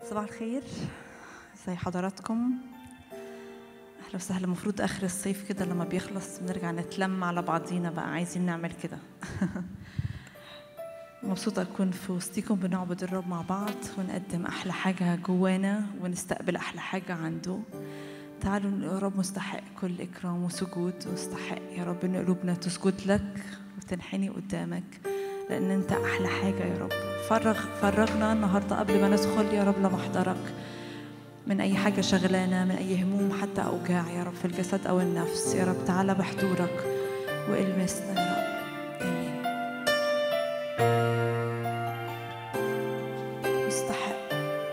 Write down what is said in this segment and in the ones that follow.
صباح الخير ازي حضراتكم اهلا وسهلا المفروض اخر الصيف كده لما بيخلص بنرجع نتلم على بعضينا بقى عايزين نعمل كده مبسوطة أكون في وسطكم بنعبد الرب مع بعض ونقدم أحلى حاجة جوانا ونستقبل أحلى حاجة عنده تعالوا نقول يا رب مستحق كل إكرام وسجود مستحق يا رب إن قلوبنا تسجد لك وتنحني قدامك لأن أنت أحلى حاجة يا رب فرغ فرغنا النهاردة قبل ما ندخل يا رب لمحضرك من أي حاجة شغلانة من أي هموم حتى أوجاع يا رب في الجسد أو النفس يا رب تعالى بحضورك والمسنا يا رب آمين مستحق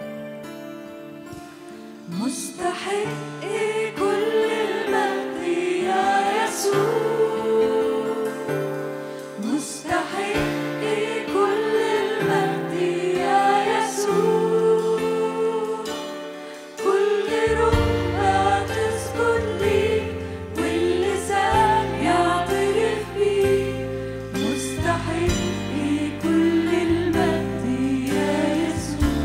مستحق كل المجد يا يسوع مستحق كل المجد يا يسوع كل ركبة تسجد ليك واللسان يعترف بيك مستحق كل المجد يا يسوع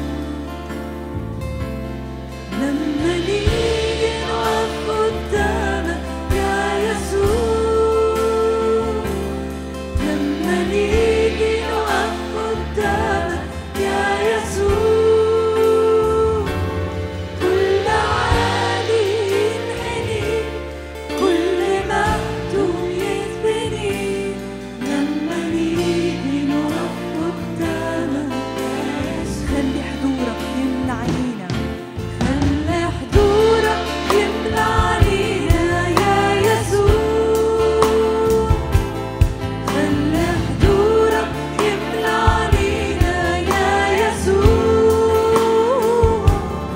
لما نيجي نقف قدامك يا يسوع لما نيجي نقف قدامك يا يسوع كل عالي ينحني كل مهدوم يتبني لما نيجي نقف قدامك يا يسوع خلي حضورك يملى عينينا خلي حضورك يملى علينا يا يسوع خلي حضورك يملى علينا يا يسوع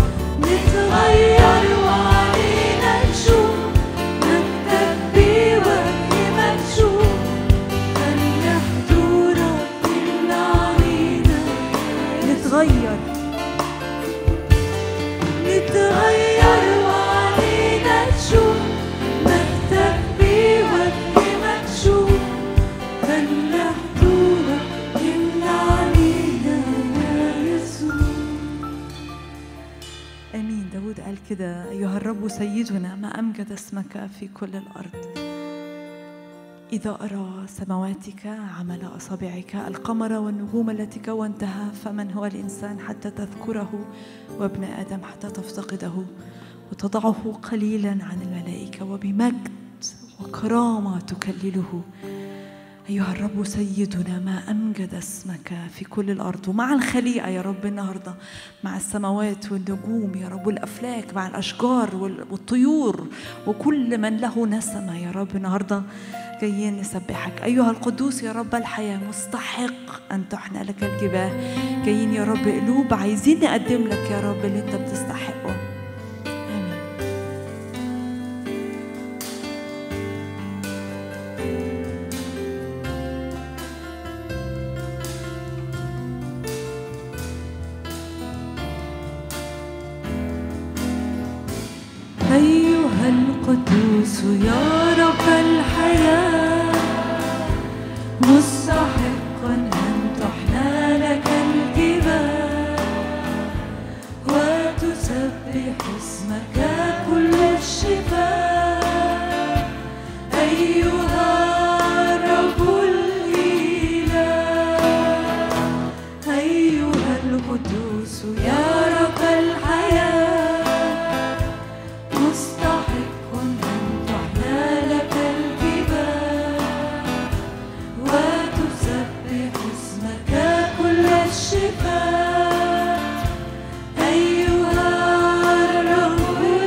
نتغير وعلينا نشوف مجدك بوجه مكشوف خلي حضورك يملى علينا نتغير نتغير وعلينا نشوف مجدك بوجه مكشوف خلي حضورك يملى علينا يا يسوع امين داود قال كده ايها الرب سيدنا ما امجد اسمك في كل الارض اذا ارى سماواتك عمل اصابعك القمر والنجوم التي كونتها فمن هو الانسان حتى تذكره وابن ادم حتى تفتقده وتضعه قليلا عن الملائكه وبمجد وكرامه تكلله أيها الرب سيدنا ما أمجد اسمك في كل الأرض ومع الخليقة يا رب النهاردة مع السماوات والنجوم يا رب والأفلاك مع الأشجار وال- والطيور وكل من له نسمة يا رب النهاردة جايين نسبحك أيها القدوس يا رب الحياة مستحق أن تحنى لك الجباه جايين يا رب قلوب عايزين نقدم لك يا رب اللي أنت بتستحقه آمين أيها القدوس يا رب الحياة مستحقا أن تحنى لك الجبال وتسبح اسمك كل الشفاء أيها الرب الإله أيها القدوس يا رب الحياة مستحق أن تحنى لك الجبال وتسبح اسمك كل الشفاء أيها الرب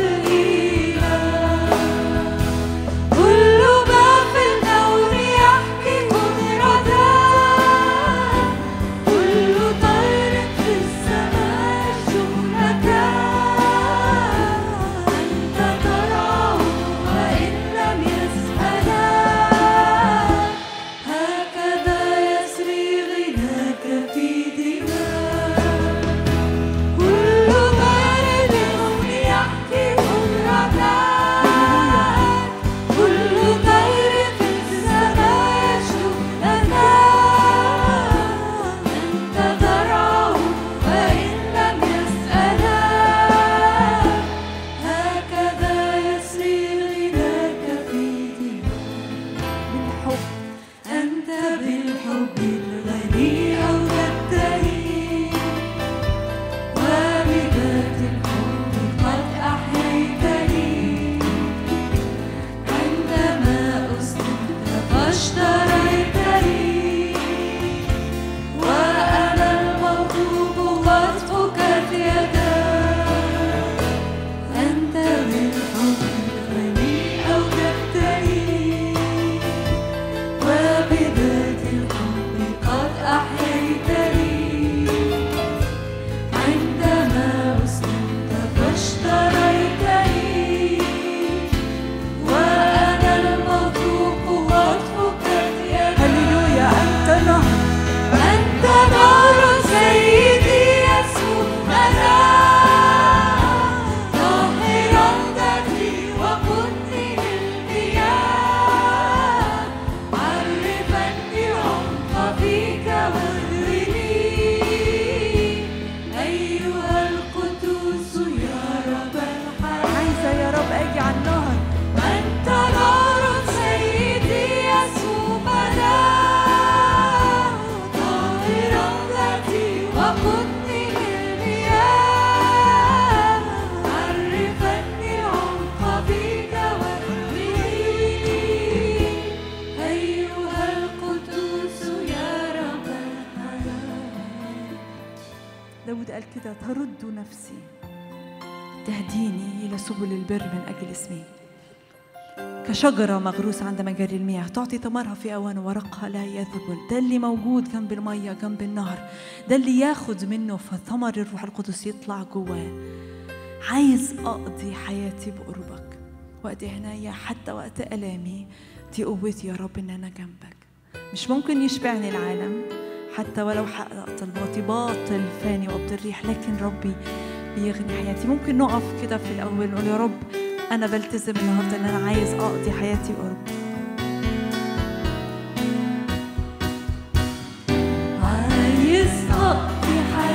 تقود نفسي تهديني إلى سبل البر من أجل اسمي كشجرة مغروسة عند مجاري المياه تعطي ثمرها في أوان ورقها لا يذبل ده اللي موجود جنب المية جنب النهر ده اللي ياخد منه فثمر الروح القدس يطلع جواه عايز أقضي حياتي بقربك وقت هنايا حتى وقت ألامي دي قوتي يا رب إن أنا جنبك مش ممكن يشبعني العالم حتى ولو حققت طلباتي باطل فاني وقبض الريح لكن ربي بيغني حياتي ممكن نقف كده في الأول نقول يا رب أنا بلتزم النهاردة إن أنا عايز أقضي حياتي بقربك عايز أقضي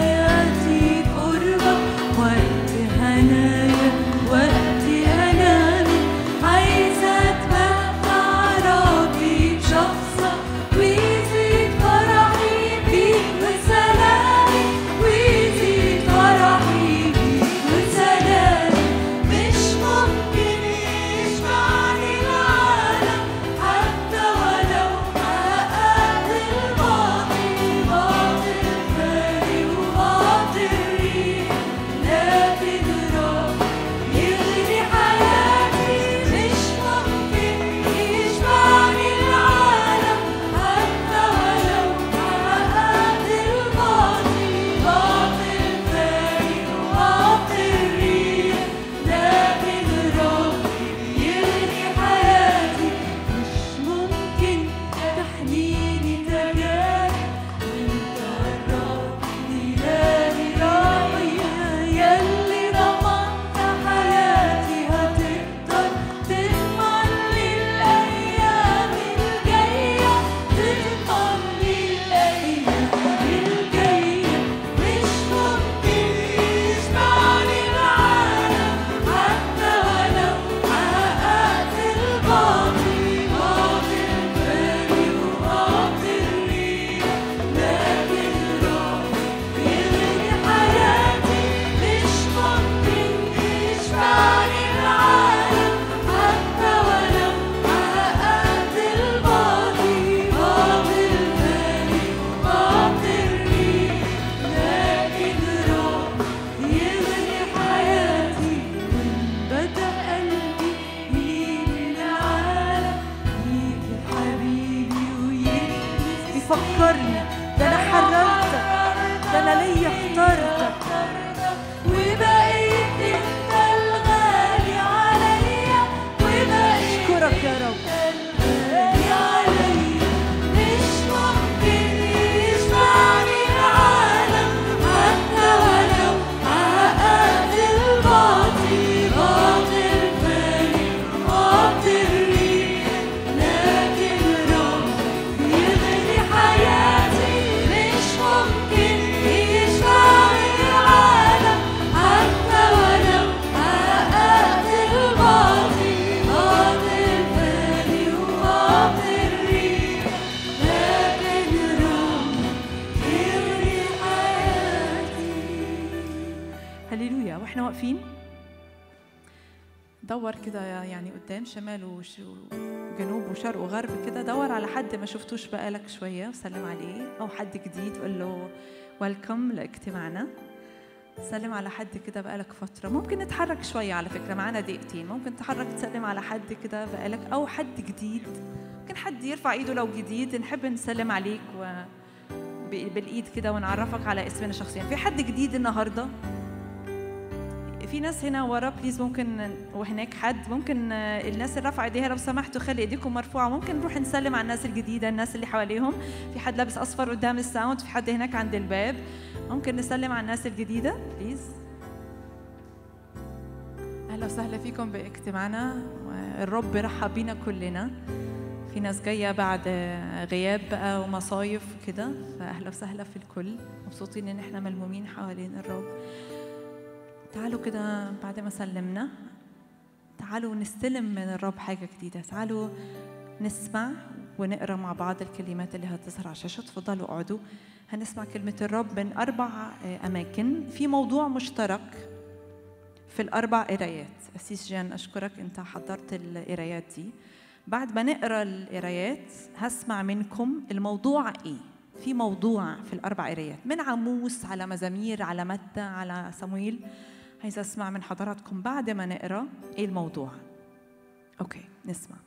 حياتي بقربك وقت هنايا وقت هنامي عايزة أتمتع ربي بشخصك ويزيد فرحي بيك وسلامي ويزيد فرحي بيك وسلامي مش ممكن يشبعني العالم حتى ولو حققت الباطل باطل فاني وباطل ريح لكن رب يغني حياتي مش ممكن يشبعني العالم حتى ولو حققت الباطل باطل فاني وباطل ريح لكن رب يغني حياتي مش ممكن تحميني تجارب وانت قربني لاني راعيها يلي ضمنت حياتي هتقدر تضمن لي الايام الجايه تضمن لي الايام الجايه مش ممكن يشبعني العالم حتى ولو حققت الباطل باطل فاني وباطل ريح لكن رب يغني حياتي مش ممكن يشبعني العالم حتى ولو حققت الباطل باطل فاني وباطل ريح لكن رب يغني حياتي من بدأ قلبي يجي العالم يجي حبيبي ويلمس بيفكرني ده أنا حررتك ده أنا ليا اخترتك وبقيت انت الغالي عليا وبقيت أشكرك يا رب الغالي عليا مش ممكن يشبعني العالم حتى ولو حققت الباطل باطل فاني باطل ريح لكن رب يغني حياتي مش ممكن يشبعني العالم حتى ولو حققت الباطل باطل فاني وباطل ريح لكن رب يغني حياتي هللويا واحنا واقفين دور كده يعني قدام شمال وش- وجنوب وشرق وغرب كده دور على حد ما شفتوش بقالك شوية وسلم عليه أو حد جديد قول له ويلكم لاجتماعنا سلم على حد كده بقالك فترة ممكن نتحرك شوية على فكرة معانا دقيقتين ممكن تحرك تسلم على حد كده بقالك أو حد جديد ممكن حد يرفع إيده لو جديد نحب نسلم عليك و ب- بالإيد كده ونعرفك على اسمنا شخصيا في حد جديد النهارده في ناس هنا ورا بليز ممكن وهناك حد ممكن آه، الناس اللي رفع ايديها لو سمحتوا خلي ايديكم مرفوعه ممكن نروح نسلم على الناس الجديده الناس اللي حواليهم في حد لابس اصفر قدام الساوند في حد هناك عند الباب ممكن نسلم على الناس الجديده بليز اهلا وسهلا فيكم باجتماعنا الرب رحب بينا كلنا في ناس جايه بعد آه، غياب بقى ومصايف كده فاهلا وسهلا في الكل مبسوطين ان احنا ملمومين حوالين الرب تعالوا كده بعد ما سلمنا تعالوا نستلم من الرب حاجة جديدة تعالوا نسمع ونقرا مع بعض الكلمات اللي هتظهر على الشاشة تفضلوا اقعدوا هنسمع كلمة الرب من أربع آه، أماكن في موضوع مشترك في الأربع قرايات أسيس جان أشكرك أنت حضرت القرايات دي بعد ما نقرا القرايات هسمع منكم الموضوع إيه في موضوع في الأربع قرايات من عموس على مزامير على متى على صمويل عايزة أسمع من حضراتكم بعد ما نقرأ إيه الموضوع أوكي نسمع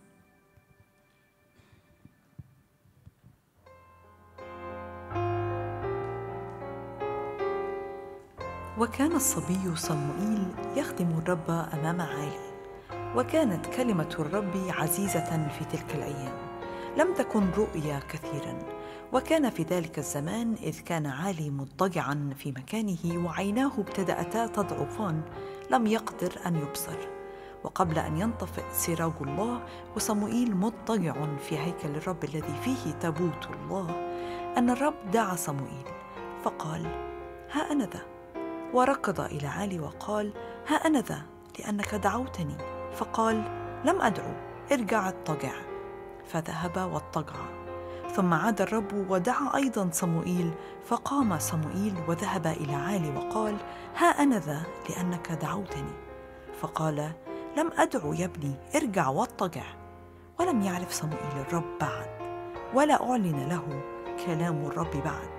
وكان الصبي صموئيل يخدم الرب امام عالي وكانت كلمه الرب عزيزه في تلك الايام لم تكن رؤيا كثيرا وكان في ذلك الزمان اذ كان عالي مضطجعا في مكانه وعيناه ابتداتا تضعفان لم يقدر ان يبصر وقبل ان ينطفئ سراج الله وصموئيل مضطجع في هيكل الرب الذي فيه تابوت الله ان الرب دعا صموئيل فقال ها انا ذا وركض الى عالي وقال ها انا ذا لانك دعوتني فقال لم ادعو ارجع اضطجع فذهب واضطجع ثم عاد الرب ودعا ايضا صموئيل فقام صموئيل وذهب الى عالي وقال ها انا ذا لانك دعوتني فقال لم ادعو يا ابني ارجع واضطجع ولم يعرف صموئيل الرب بعد ولا اعلن له كلام الرب بعد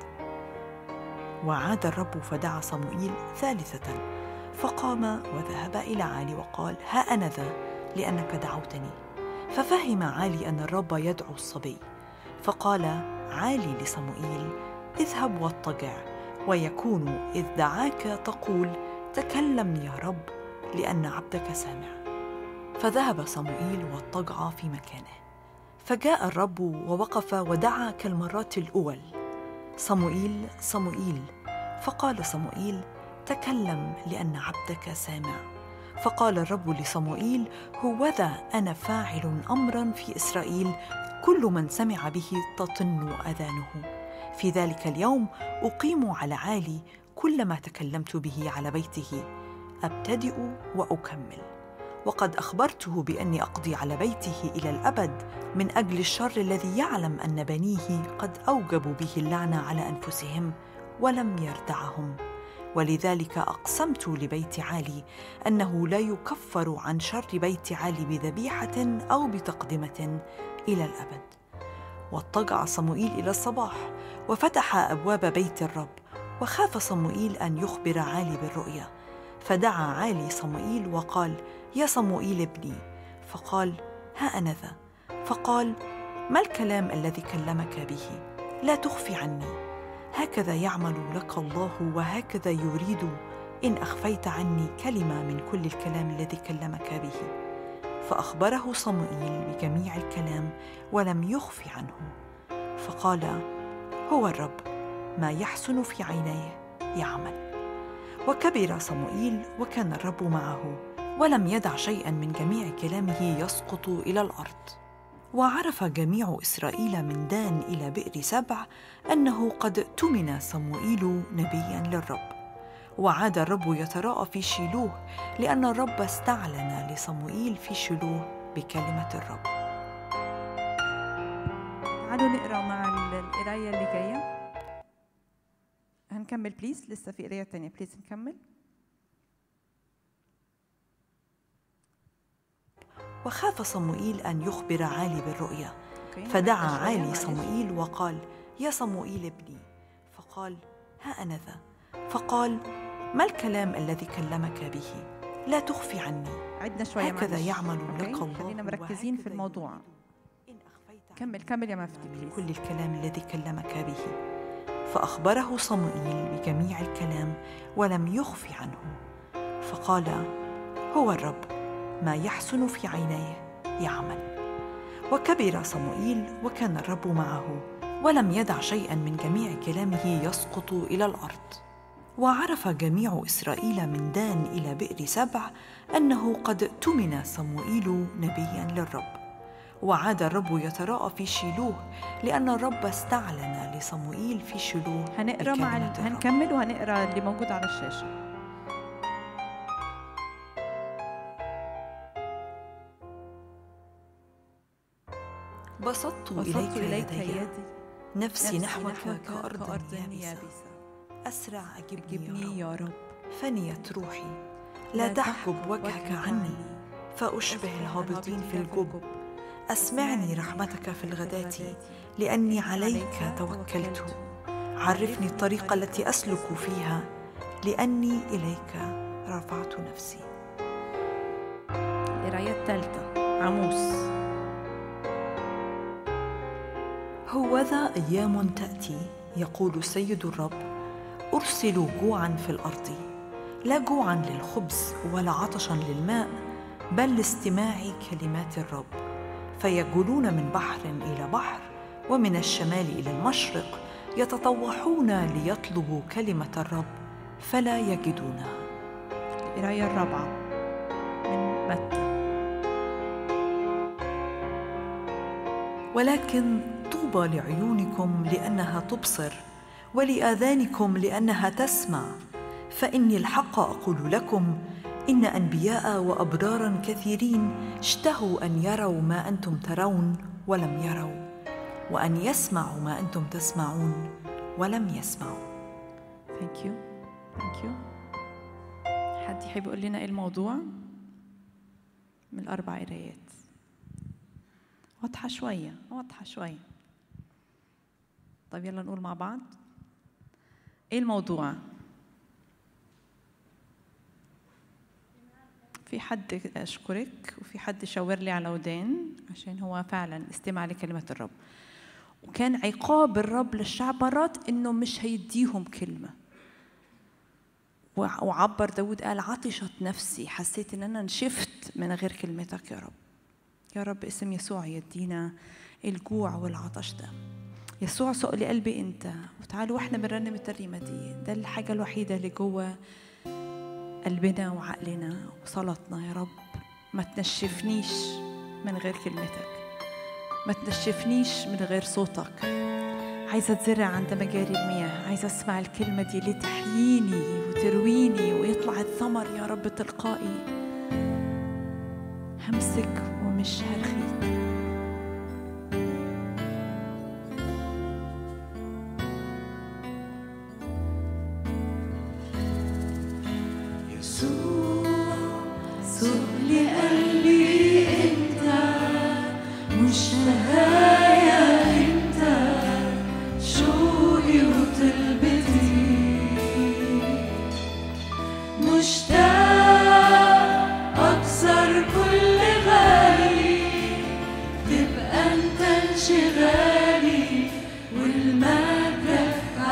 وعاد الرب فدعا صموئيل ثالثة فقام وذهب إلى عالي وقال ها أنا ذا لأنك دعوتني ففهم عالي أن الرب يدعو الصبي فقال عالي لصموئيل اذهب واضطجع ويكون إذ دعاك تقول تكلم يا رب لأن عبدك سامع فذهب صموئيل واضطجع في مكانه فجاء الرب ووقف ودعا كالمرات الأول صموئيل صموئيل فقال صموئيل تكلم لان عبدك سامع فقال الرب لصموئيل هوذا انا فاعل امرا في اسرائيل كل من سمع به تطن اذانه في ذلك اليوم اقيم على عالي كل ما تكلمت به على بيته ابتدئ واكمل وقد اخبرته باني اقضي على بيته الى الابد من اجل الشر الذي يعلم ان بنيه قد اوجبوا به اللعنه على انفسهم ولم يردعهم ولذلك اقسمت لبيت عالي انه لا يكفر عن شر بيت عالي بذبيحه او بتقدمه الى الابد واضطجع صموئيل الى الصباح وفتح ابواب بيت الرب وخاف صموئيل ان يخبر عالي بالرؤيا فدعا عالي صموئيل وقال يا صموئيل ابني فقال ها انا ذا فقال ما الكلام الذي كلمك به لا تخفي عني هكذا يعمل لك الله وهكذا يريد ان اخفيت عني كلمه من كل الكلام الذي كلمك به فاخبره صموئيل بجميع الكلام ولم يخف عنه فقال هو الرب ما يحسن في عينيه يعمل وكبر صموئيل وكان الرب معه ولم يدع شيئا من جميع كلامه يسقط الى الارض وعرف جميع اسرائيل من دان الى بئر سبع انه قد اؤتمن صموئيل نبيا للرب وعاد الرب يتراءى في شيلوه لان الرب استعلن لصموئيل في شيلوه بكلمه الرب تعالوا نقرا مع ال- القرايه اللي جايه هنكمل بليز لسه في قرايه تانية بليز نكمل وخاف صموئيل ان يخبر عالي بالرؤيا أوكي. فدعا شوية، عالي معلش. صموئيل وقال يا صموئيل ابني فقال ها انا ذا فقال ما الكلام الذي كلمك به لا تخفي عني عدنا شويه هكذا معلش. يعمل أوكي. لك الله خلينا مركزين في وهكذا الموضوع يريد إن أخفيت عني كمل كمل يا مفتي من بليز كل الكلام الذي كلمك به فأخبره صموئيل بجميع الكلام ولم يخف عنه فقال هو الرب ما يحسن في عينيه يعمل وكبر صموئيل وكان الرب معه ولم يدع شيئا من جميع كلامه يسقط الى الارض وعرف جميع اسرائيل من دان الى بئر سبع انه قد اؤتمن صموئيل نبيا للرب وعاد الرب يتراءى في شيلوه لان الرب استعلن لصموئيل في شيلوه هنقرا مع ال... بكلمة الرب. هنكمل وهنقرا اللي موجود على الشاشه بسطت بسطت اليك, اليك يدي يدي نفسي نحوك نحوك كأرض, يابسة اسرع اجبني, جبني يا رب يا رب فنيت روحي لا تحجب وجهك عني فاشبه الهابطين في الجب أسمعني رحمتك في الغداة لأني عليك توكلت عرفني الطريق التي أسلك فيها لأني إليك رفعت نفسي القراية الثالثة عاموس هوذا أيام تأتي يقول السيد الرب أرسل جوعا في الأرض لا جوعا للخبز ولا عطشا للماء بل لاستماع كلمات الرب فيجولون من بحر إلى بحر ومن الشمال إلى المشرق يتطوحون ليطلبوا كلمة الرب فلا يجدونها القراية الرابعة من متى ولكن طوبى لعيونكم لانها تبصر ولاذانكم لانها تسمع فاني الحق اقول لكم ان انبياء وابرارا كثيرين اشتهوا ان يروا ما انتم ترون ولم يروا وان يسمعوا ما انتم تسمعون ولم يسمعوا ثانك يو ثانك يو حد يحب يقول لنا ايه الموضوع من الاربع قرايات واضحه شويه واضحه شويه طيب يلا نقول مع بعض ايه الموضوع في حد اشكرك وفي حد شاور لي على ودان عشان هو فعلا استمع لكلمه الرب وكان عقاب الرب للشعب مرات انه مش هيديهم كلمه وع- وعبر داود قال عطشت نفسي حسيت ان انا نشفت من غير كلمتك يا رب يا رب اسم يسوع يدينا الجوع والعطش ده يسوع سوق لي قلبي انت وتعالوا واحنا بنرنم الترنيمه دي ده الحاجه الوحيده اللي جوه قلبنا وعقلنا وصلاتنا يا رب ما تنشفنيش من غير كلمتك ما تنشفنيش من غير صوتك عايزة أتزرع عند مجاري المياه عايزة أسمع الكلمة دي اللي تحييني وترويني ويطلع الثمر يا رب تلقائي همسك ومش هرخيك سوق لقلبي انت مشتهايا انت شوقي وطلبتي مشتاق اكسر كل غالي تبقى انت انشغالي والمجد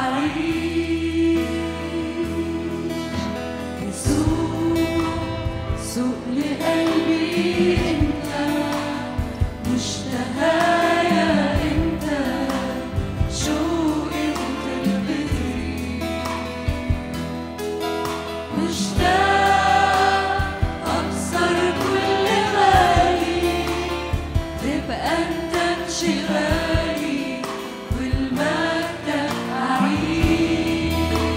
عريش يسوع سوق لقلبي انت مشتهايا انت شوقي وطلبتي مشتاق اكسر كل غالي تبقى انت انشغالي والمجد عيش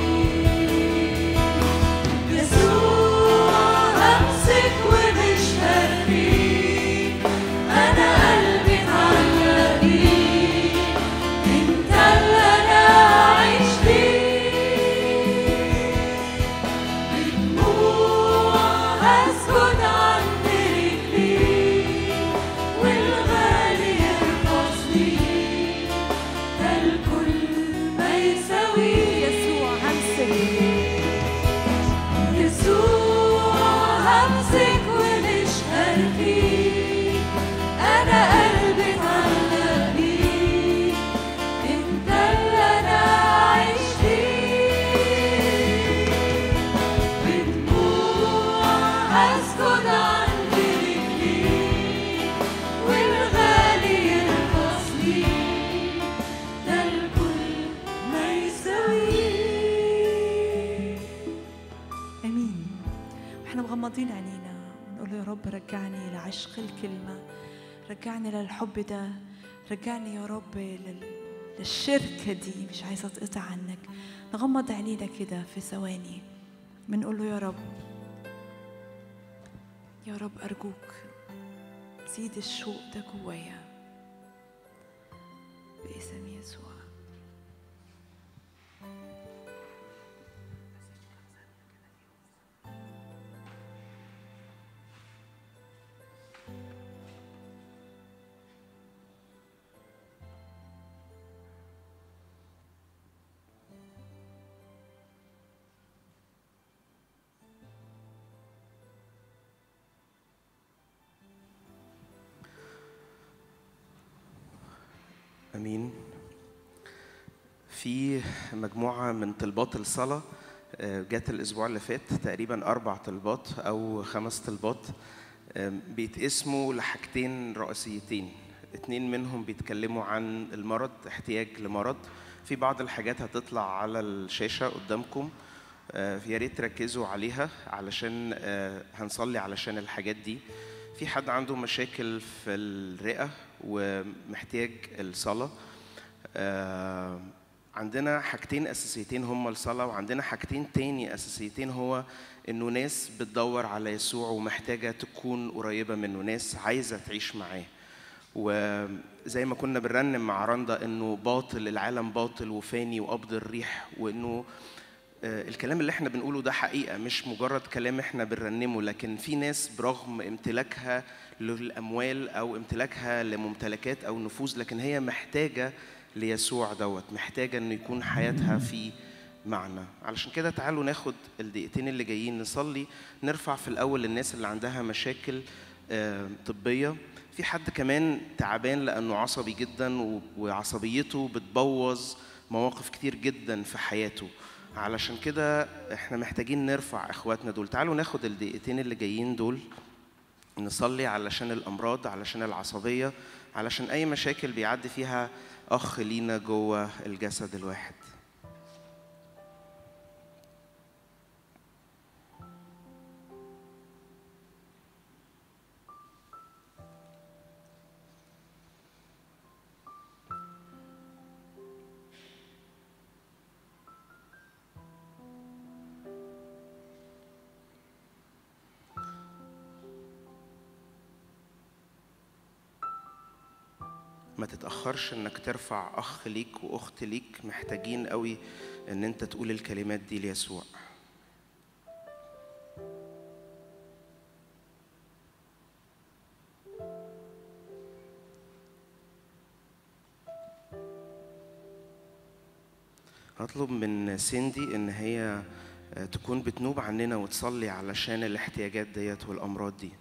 يسوع همسك ومش هرميك انا قلبي اتعلق بيك انت اللي انا عايش ليك بدموع هسكت عند رجليك والغالي يرفضني ده الكل ما يساويك يسوع همسك يسوع همسك ومش هرخيك انا قلبي اتعلق بيك انت اللي انا عايش فيك بدموع هسكت عند رجليك والغالي يرقصني ده الكل ما يساويك امين واحنا مغمضين عينينا ونقول له يا رب رجعني لعشق الكلمه رجعني للحب ده رجعني يا رب لل... للشركه دي مش عايزه اتقطع عنك نغمض عينينا كده في ثواني بنقول له يا رب يا رب ارجوك زيد الشوق ده جوايا باسم يسوع امين في مجموعه من طلبات الصلاه آه، جت الاسبوع اللي فات تقريبا اربع طلبات او خمس طلبات آم، بيتقسموا لحاجتين رئيسيتين اتنين منهم بيتكلموا عن المرض احتياج لمرض في بعض الحاجات هتطلع على الشاشه قدامكم آه، يا ريت تركزوا عليها علشان آه، هنصلي علشان الحاجات دي في حد عنده مشاكل في الرئه ومحتاج الصلاه آه، عندنا حاجتين اساسيتين هما الصلاه وعندنا حاجتين تاني اساسيتين هو انه ناس بتدور على يسوع ومحتاجه تكون قريبه منه ناس عايزه تعيش معاه وزي ما كنا بنرنم مع رندا انه باطل العالم باطل وفاني وقبض الريح وانه آه، الكلام اللي احنا بنقوله ده حقيقة مش مجرد كلام احنا بنرنمه لكن في ناس برغم امتلاكها للأموال أو امتلاكها لممتلكات أو نفوذ لكن هي محتاجة ليسوع دوت محتاجة إنه يكون حياتها في معنى علشان كده تعالوا ناخد الدقيقتين اللي جايين نصلي نرفع في الأول للناس اللي عندها مشاكل آه، طبية في حد كمان تعبان لأنه عصبي جدا و- وعصبيته بتبوظ مواقف كتير جدا في حياته علشان كده احنا محتاجين نرفع اخواتنا دول تعالوا ناخد الدقيقتين اللي جايين دول نصلي علشان الامراض علشان العصبيه علشان اي مشاكل بيعدي فيها اخ لينا جوه الجسد الواحد ما تتأخرش انك ترفع اخ ليك واخت ليك محتاجين قوي ان انت تقول الكلمات دي ليسوع هطلب من سيندي ان هي آه، تكون بتنوب عننا وتصلي علشان الاحتياجات ديت والامراض دي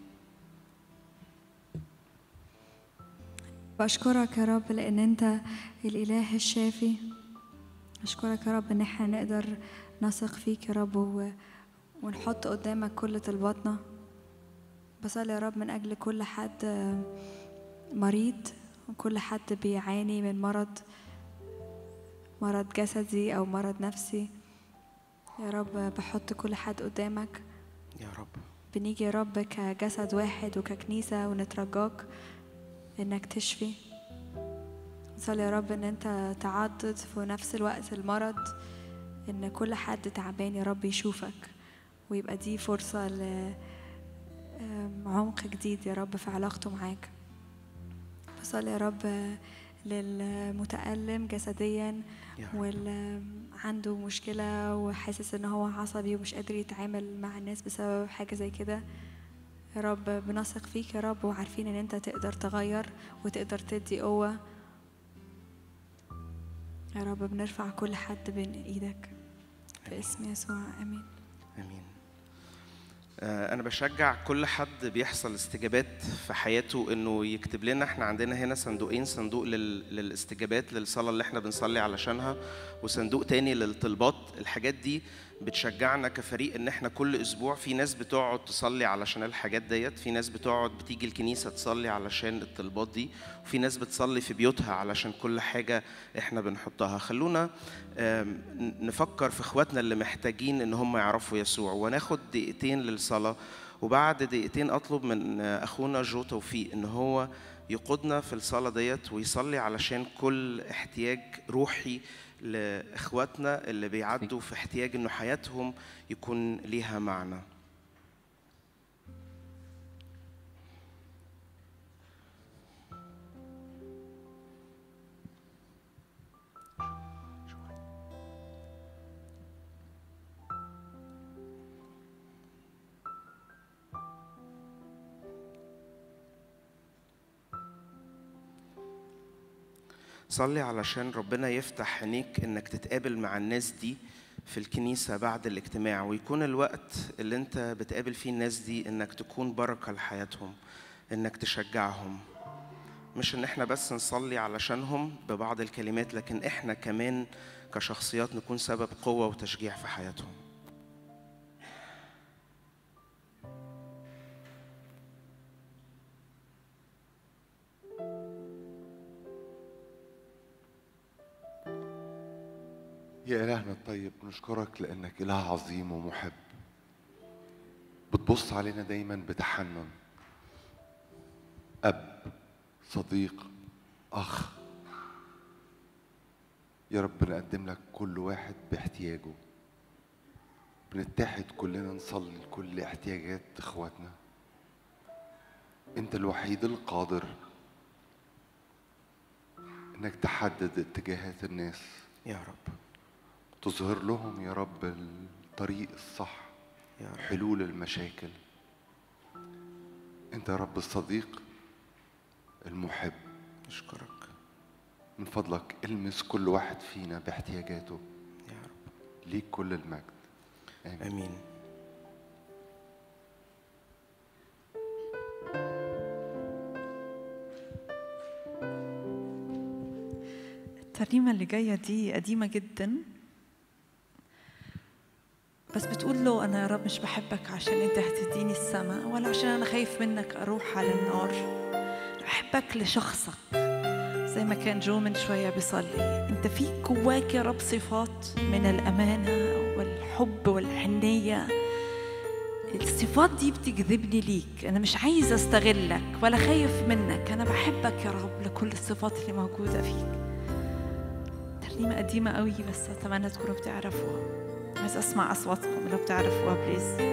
بشكرك يا رب لأن أنت الإله الشافي أشكرك يا رب إن إحنا نقدر نثق فيك يا رب و... ونحط قدامك كل طلباتنا بصلي يا رب من أجل كل حد مريض وكل حد بيعاني من مرض مرض جسدي أو مرض نفسي يا رب بحط كل حد قدامك يا رب بنيجي يا رب كجسد واحد وككنيسة ونترجاك إنك تشفي نصلي يا رب إن أنت تعضد في نفس الوقت المرض إن كل حد تعبان يا رب يشوفك ويبقى دي فرصة لعمق جديد يا رب في علاقته معاك بصلي يا رب للمتألم جسديا يا رب. واللي عنده مشكلة وحاسس إن هو عصبي ومش قادر يتعامل مع الناس بسبب حاجة زي كده يا رب بنثق فيك يا رب وعارفين ان انت تقدر تغير وتقدر تدي قوة يا رب بنرفع كل حد بين ايدك في اسم يسوع امين امين آه، انا بشجع كل حد بيحصل استجابات في حياته انه يكتب لنا احنا عندنا هنا صندوقين صندوق لل... للاستجابات للصلاه اللي احنا بنصلي علشانها وصندوق تاني للطلبات الحاجات دي بتشجعنا كفريق ان احنا كل اسبوع في ناس بتقعد تصلي علشان الحاجات ديت في ناس بتقعد بتيجي الكنيسه تصلي علشان الطلبات دي وفي ناس بتصلي في بيوتها علشان كل حاجه احنا بنحطها خلونا آم، نفكر في اخواتنا اللي محتاجين ان هم يعرفوا يسوع وناخد دقيقتين للصلاه وبعد دقيقتين اطلب من آه، اخونا جو توفيق ان هو يقودنا في الصلاه ديت ويصلي علشان كل احتياج روحي لاخواتنا اللي بيعدوا في احتياج انه حياتهم يكون ليها معنى صلي علشان ربنا يفتح عينيك انك تتقابل مع الناس دي في الكنيسة بعد الاجتماع ويكون الوقت اللي انت بتقابل فيه الناس دي انك تكون بركة لحياتهم انك تشجعهم مش ان احنا بس نصلي علشانهم ببعض الكلمات لكن احنا كمان كشخصيات نكون سبب قوة وتشجيع في حياتهم يا إلهنا الطيب نشكرك لأنك إله عظيم ومحب بتبص علينا دايما بتحنن أب صديق أخ يا رب نقدم لك كل واحد باحتياجه بنتحد كلنا نصلي لكل احتياجات اخواتنا انت الوحيد القادر انك تحدد اتجاهات الناس يا رب تظهر لهم يا رب الطريق الصح يا رب حلول المشاكل انت يا رب الصديق المحب نشكرك من فضلك المس كل واحد فينا باحتياجاته يا رب ليك كل المجد امين امين الترنيمة اللي جاية دي قديمة جدا بس بتقول له أنا يا رب مش بحبك عشان أنت هتديني السماء ولا عشان أنا خايف منك أروح على النار أنا بحبك لشخصك زي ما كان جو من شوية بيصلي أنت فيك جواك يا رب صفات من الأمانة والحب والحنية الصفات دي بتجذبني ليك أنا مش عايزة أستغلك ولا خايف منك أنا بحبك يا رب لكل الصفات اللي موجودة فيك ترنيمة قديمة قوي بس أتمنى تكونوا بتعرفوها عايز أسمع أصواتكم لو بتعرفوها بليز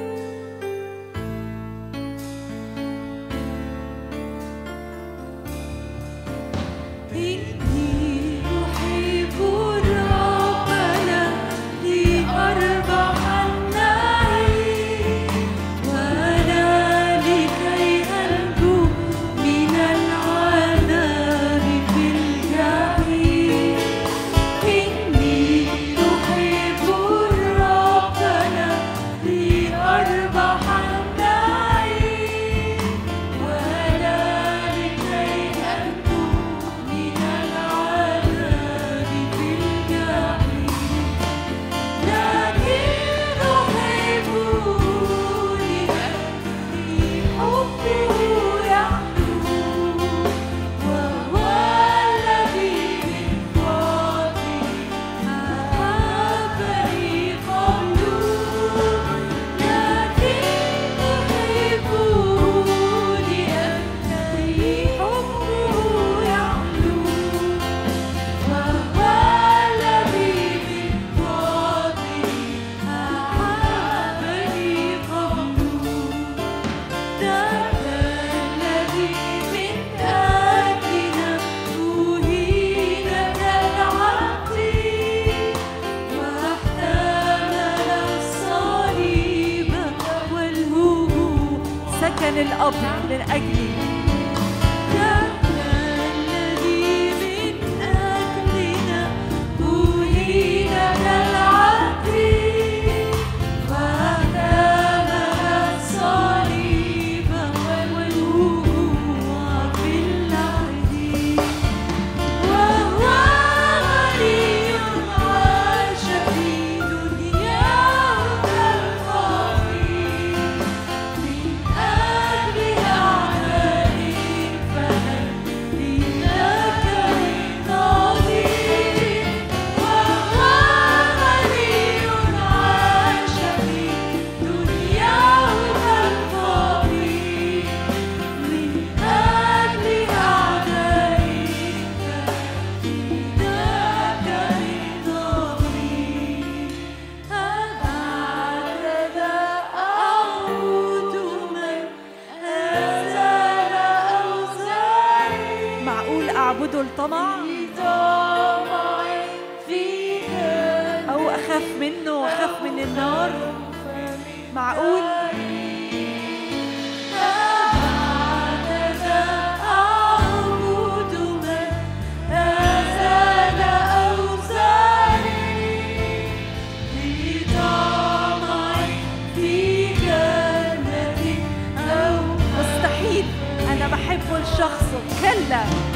إني أحب ربنا لأربح النعيم ولا لكي أنجو من العذاب في الجحيم إني أحب ربنا لأربح النعيم ولا لكي أنجو من العذاب في الجحيم لكن أحبه لأني حبه يحلو وهو الذي من فضله أحبني قبله لكن أحبه لأني حبه يحلو وهو الذي من فضله أحبني قبله ذاك الذي من أجلنا أهين كالعبد واحتمل الصليب والهموم سكن الأب لأجلي ذاك الذي من أجلنا أهين كالعبد واحتمل الصليب والوقوع في العهد وهو غني عاش في دنياه كالفقير من أجل أعمال فهل لذاك النظير وهو غني عاش في دنياه كالفقير من أجل أعدائه فذاك النظير هكذا أعود من أزال أوزاري معقول أعبده الطمع طمع فيك أو أخاف منه وأخاف من النار معقول هكذا أعبد من أزال أوزاري بطمع في جنة أو مستحيل أنا بحبه لشخصه كلا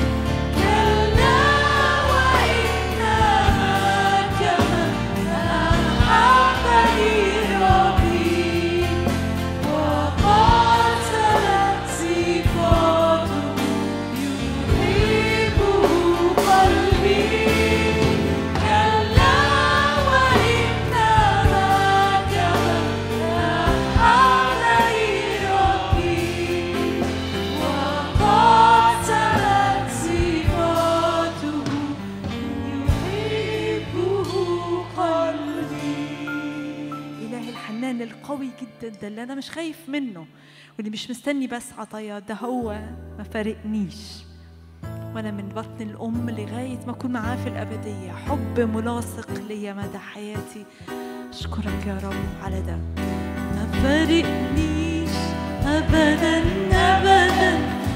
قوي جدا ده اللي انا مش خايف منه واللي مش مستني بس عطايا ده هو ما فارقنيش وانا من بطن الام لغايه ما اكون معاه في الابديه حب ملاصق ليا مدى حياتي اشكرك يا رب على ده ما فارقنيش ابدا ابدا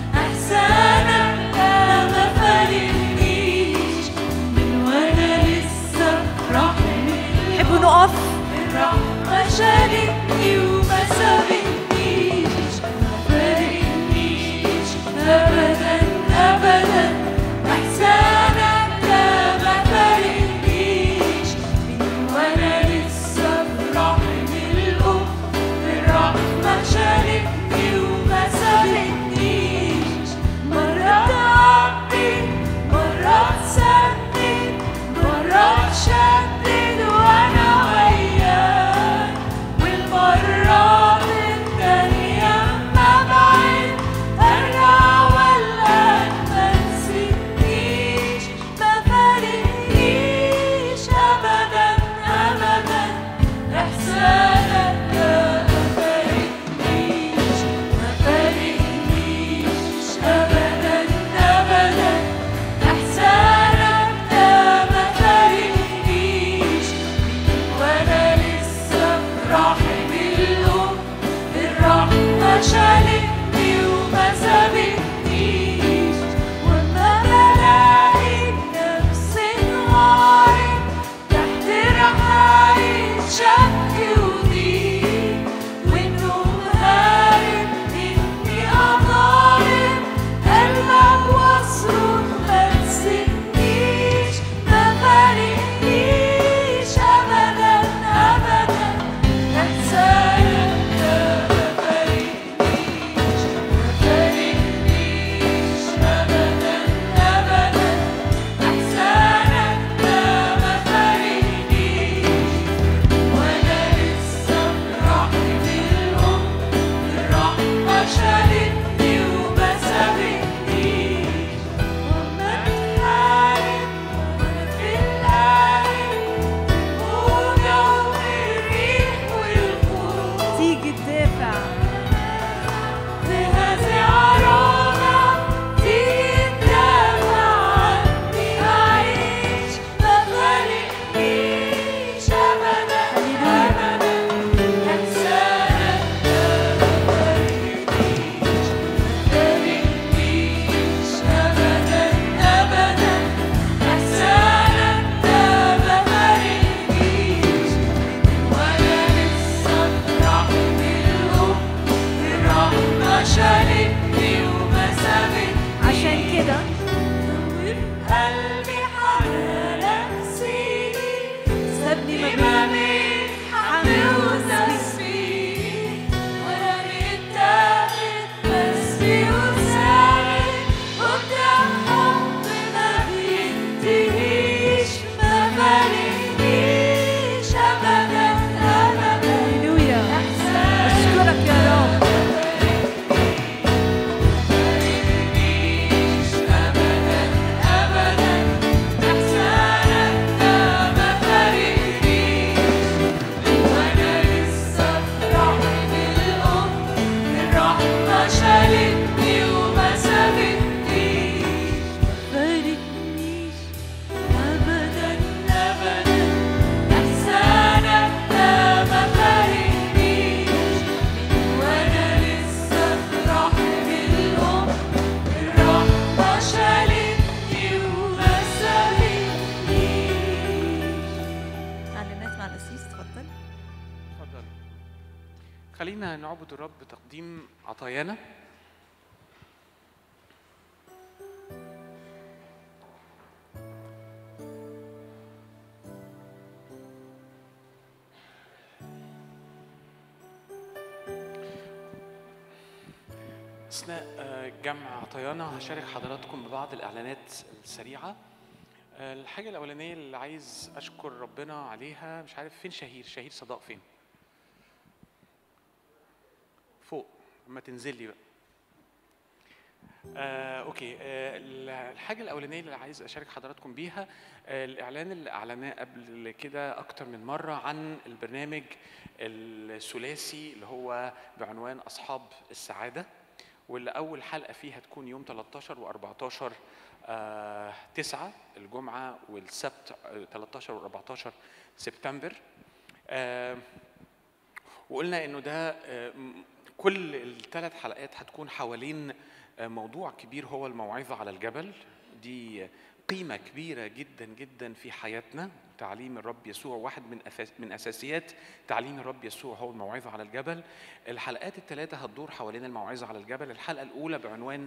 احسانك لا ما فارقنيش من وانا لسه رحمي حبوا نقف الرحمة شالتني وما سابتنيش ما فارقنيش ابدا ابدا احسانك لا ما فارقنيش من وانا لسه في رحم الام الرحمة شالتني وما سابتنيش مرة تعبي مرة تسدد مرة تشدد وانا وياك والمرات التانية ما بعد ارجع ولا ما تسيبنيش ما فارقنيش ابدا ابدا احسانك لا ما فارقنيش ما فارقنيش ابدا ابدا احسانك لا ما فارقنيش وانا لسه في رحم الام الرحمه شالتني وما سابتنيش وما بلاقي نفسي انهارت تحت رحاية شك وضيق والنوم هارب اني اضارب قلبك واصرخ ما تسيبنيش ما فارقنيش ابدا ابدا احسانك لا ما فارقنيش ما فارقنيش ابدا ابدا احسانك لا ما فارقنيش وانا لسه في رحم الام الرحمه شالتني وما سابتنيش وما تحارب وانا في القلب الموجه والريح والخوف تيجي تدافع تهزي عرانا تيجي تدافع عني أعيش ما فارقنيش أبدا أبدا إحسانك ما فارقنيش ما فارقنيش أبدا أبدا إحسانك ما فارقنيش وأنا لسه في رحم الأم الرحمة شالتني وما سابتنيش عشان كده وفي قلبي حنانك سيدي سابني ما ما بين بين حمل وتسبيح وانا متاخد بس وساند قدام حب ما بينتهيش ما فارقنيش ابدا ابدا هللويا احسانك اشكرك يا رب فارقنيش ابدا ابدا احسانك ما فارقنيش وانا لسه في رحم الام الرحمه شالتني وما سابتنيش فارقنيش ابدا ابدا احسانك ما فارقنيش وانا لسه في رحم الام الرحمه شالتني وما سابتنيش اعلانات مع القسيس اتفضل اتفضل خلينا نعبد الرب بتقديم عطايانا أثناء آه، جمع عطايانا هشارك حضراتكم ببعض الإعلانات السريعة آه، الحاجة الأولانية اللي عايز أشكر ربنا عليها مش عارف فين شهير شهير صداق فين فوق اما تنزل لي بقى آه، اوكي آه، الحاجه الاولانيه اللي عايز اشارك حضراتكم بيها آه، الاعلان اللي اعلناه قبل كده اكتر من مره عن البرنامج الثلاثي اللي هو بعنوان اصحاب السعاده واللي اول حلقه فيه هتكون يوم 13 و14 آه 9 الجمعه والسبت آه، 13 و14 سبتمبر آه وقلنا انه ده آه، م- كل الثلاث حلقات هتكون حوالين آه، موضوع كبير هو الموعظه على الجبل دي قيمه كبيره جدا جدا في حياتنا تعليم الرب يسوع واحد من أساس من اساسيات تعليم الرب يسوع هو الموعظه على الجبل الحلقات الثلاثه هتدور حوالين الموعظه على الجبل الحلقه الاولى بعنوان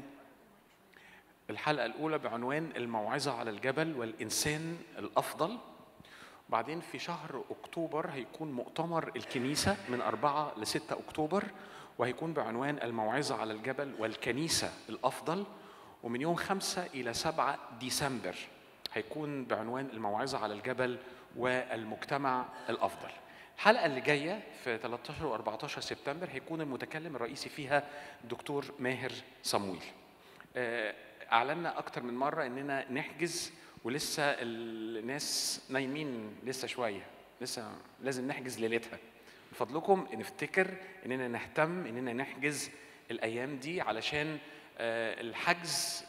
الحلقه الاولى بعنوان الموعظه على الجبل والانسان الافضل بعدين في شهر اكتوبر هيكون مؤتمر الكنيسه من 4 ل 6 اكتوبر وهيكون بعنوان الموعظه على الجبل والكنيسه الافضل ومن يوم 5 الى 7 ديسمبر هيكون بعنوان الموعظه على الجبل والمجتمع الافضل الحلقه اللي جايه في 13 و 14 سبتمبر هيكون المتكلم الرئيسي فيها الدكتور ماهر صمويل آه، اعلنا اكتر من مره اننا نحجز ولسه الناس نايمين لسه شويه لسه لازم نحجز ليلتها من فضلكم نفتكر اننا نهتم اننا نحجز الايام دي علشان آه، الحجز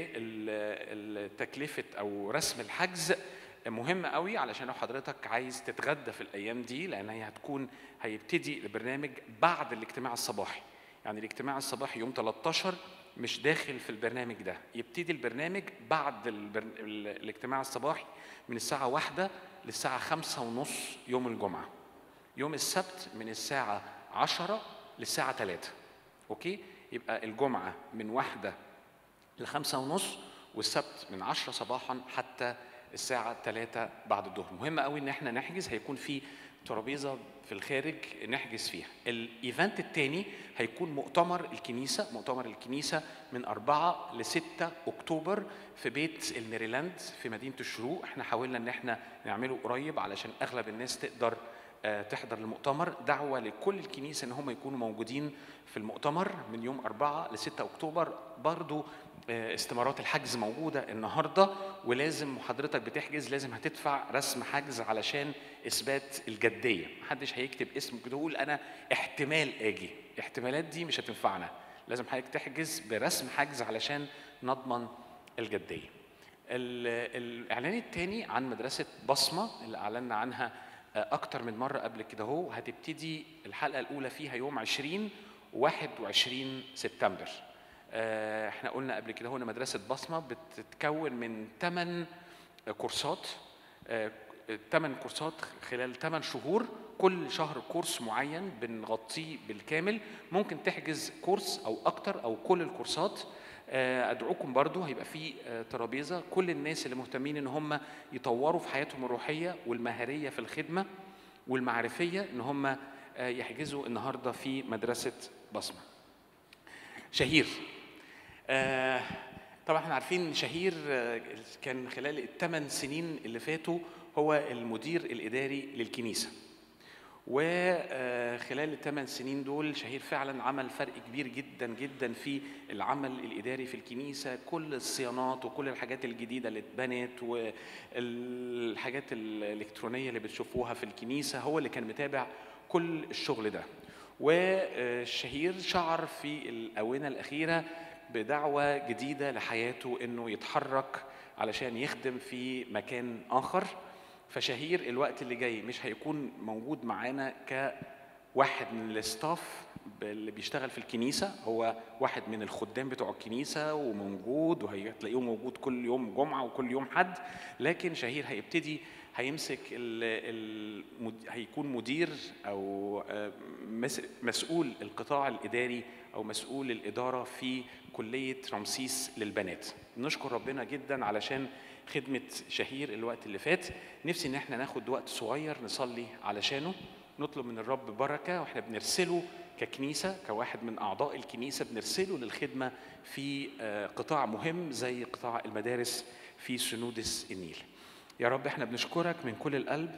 بالتكلفه او رسم الحجز مهم قوي علشان لو حضرتك عايز تتغدى في الايام دي لان هي هتكون هيبتدي البرنامج بعد الاجتماع الصباحي يعني الاجتماع الصباحي يوم 13 مش داخل في البرنامج ده يبتدي البرنامج بعد البر... ال- الاجتماع الصباحي من الساعة واحدة للساعة خمسة ونص يوم الجمعة يوم السبت من الساعة عشرة للساعة ثلاثة أوكي يبقى الجمعة من واحدة لخمسة ونص والسبت من عشرة صباحا حتى الساعة 3 بعد الظهر مهم قوي ان احنا نحجز هيكون في ترابيزة في الخارج نحجز فيها الايفنت الثاني هيكون مؤتمر الكنيسة مؤتمر الكنيسة من 4 ل 6 اكتوبر في بيت الميريلاند في مدينة الشروق احنا حاولنا ان احنا نعمله قريب علشان اغلب الناس تقدر آه، تحضر المؤتمر دعوة لكل الكنيسة ان هم يكونوا موجودين في المؤتمر من يوم 4 ل 6 اكتوبر برضو آه، استمارات الحجز موجودة النهاردة ولازم حضرتك بتحجز لازم هتدفع رسم حجز علشان إثبات الجدية محدش هيكتب اسم كده يقول أنا احتمال أجي احتمالات دي مش هتنفعنا لازم حضرتك تحجز برسم حجز علشان نضمن الجدية ال- الإعلان الثاني عن مدرسة بصمة اللي أعلنا عنها آه، أكتر من مرة قبل كده هو هتبتدي الحلقة الأولى فيها يوم 20 21 سبتمبر آه، احنا قلنا قبل كده هو ان مدرسه بصمه بتتكون من 8 كورسات 8 كورسات خلال 8 شهور كل شهر كورس معين بنغطيه بالكامل ممكن تحجز كورس او اكتر او كل الكورسات آه، ادعوكم برضو هيبقى في آه، ترابيزه كل الناس اللي مهتمين ان هم يطوروا في حياتهم الروحيه والمهاريه في الخدمه والمعرفيه ان هم آه، يحجزوا النهارده في مدرسه بصمه شهير آه، طبعا احنا عارفين شهير آه، كان خلال الثمان سنين اللي فاتوا هو المدير الاداري للكنيسه وخلال الثمان سنين دول شهير فعلا عمل فرق كبير جدا جدا في العمل الاداري في الكنيسه كل الصيانات وكل الحاجات الجديده اللي اتبنت والحاجات الالكترونيه اللي بتشوفوها في الكنيسه هو اللي كان متابع كل الشغل ده والشهير شعر في الاونه الاخيره بدعوه جديده لحياته انه يتحرك علشان يخدم في مكان اخر فشهير الوقت اللي جاي مش هيكون موجود معانا كواحد من الاستاف اللي بيشتغل في الكنيسه هو واحد من الخدام بتوع الكنيسه وموجود وهتلاقيه موجود كل يوم جمعه وكل يوم حد لكن شهير هيبتدي هيمسك ال ال هيكون مدير او آه، مس- مسؤول القطاع الاداري او مسؤول الاداره في كليه رمسيس للبنات نشكر ربنا جدا علشان خدمه شهير الوقت اللي فات نفسي ان احنا ناخد وقت صغير نصلي علشانه نطلب من الرب بركه واحنا بنرسله ككنيسه كواحد من اعضاء الكنيسه بنرسله للخدمه في آه، قطاع مهم زي قطاع المدارس في سنودس النيل يا رب احنا بنشكرك من كل القلب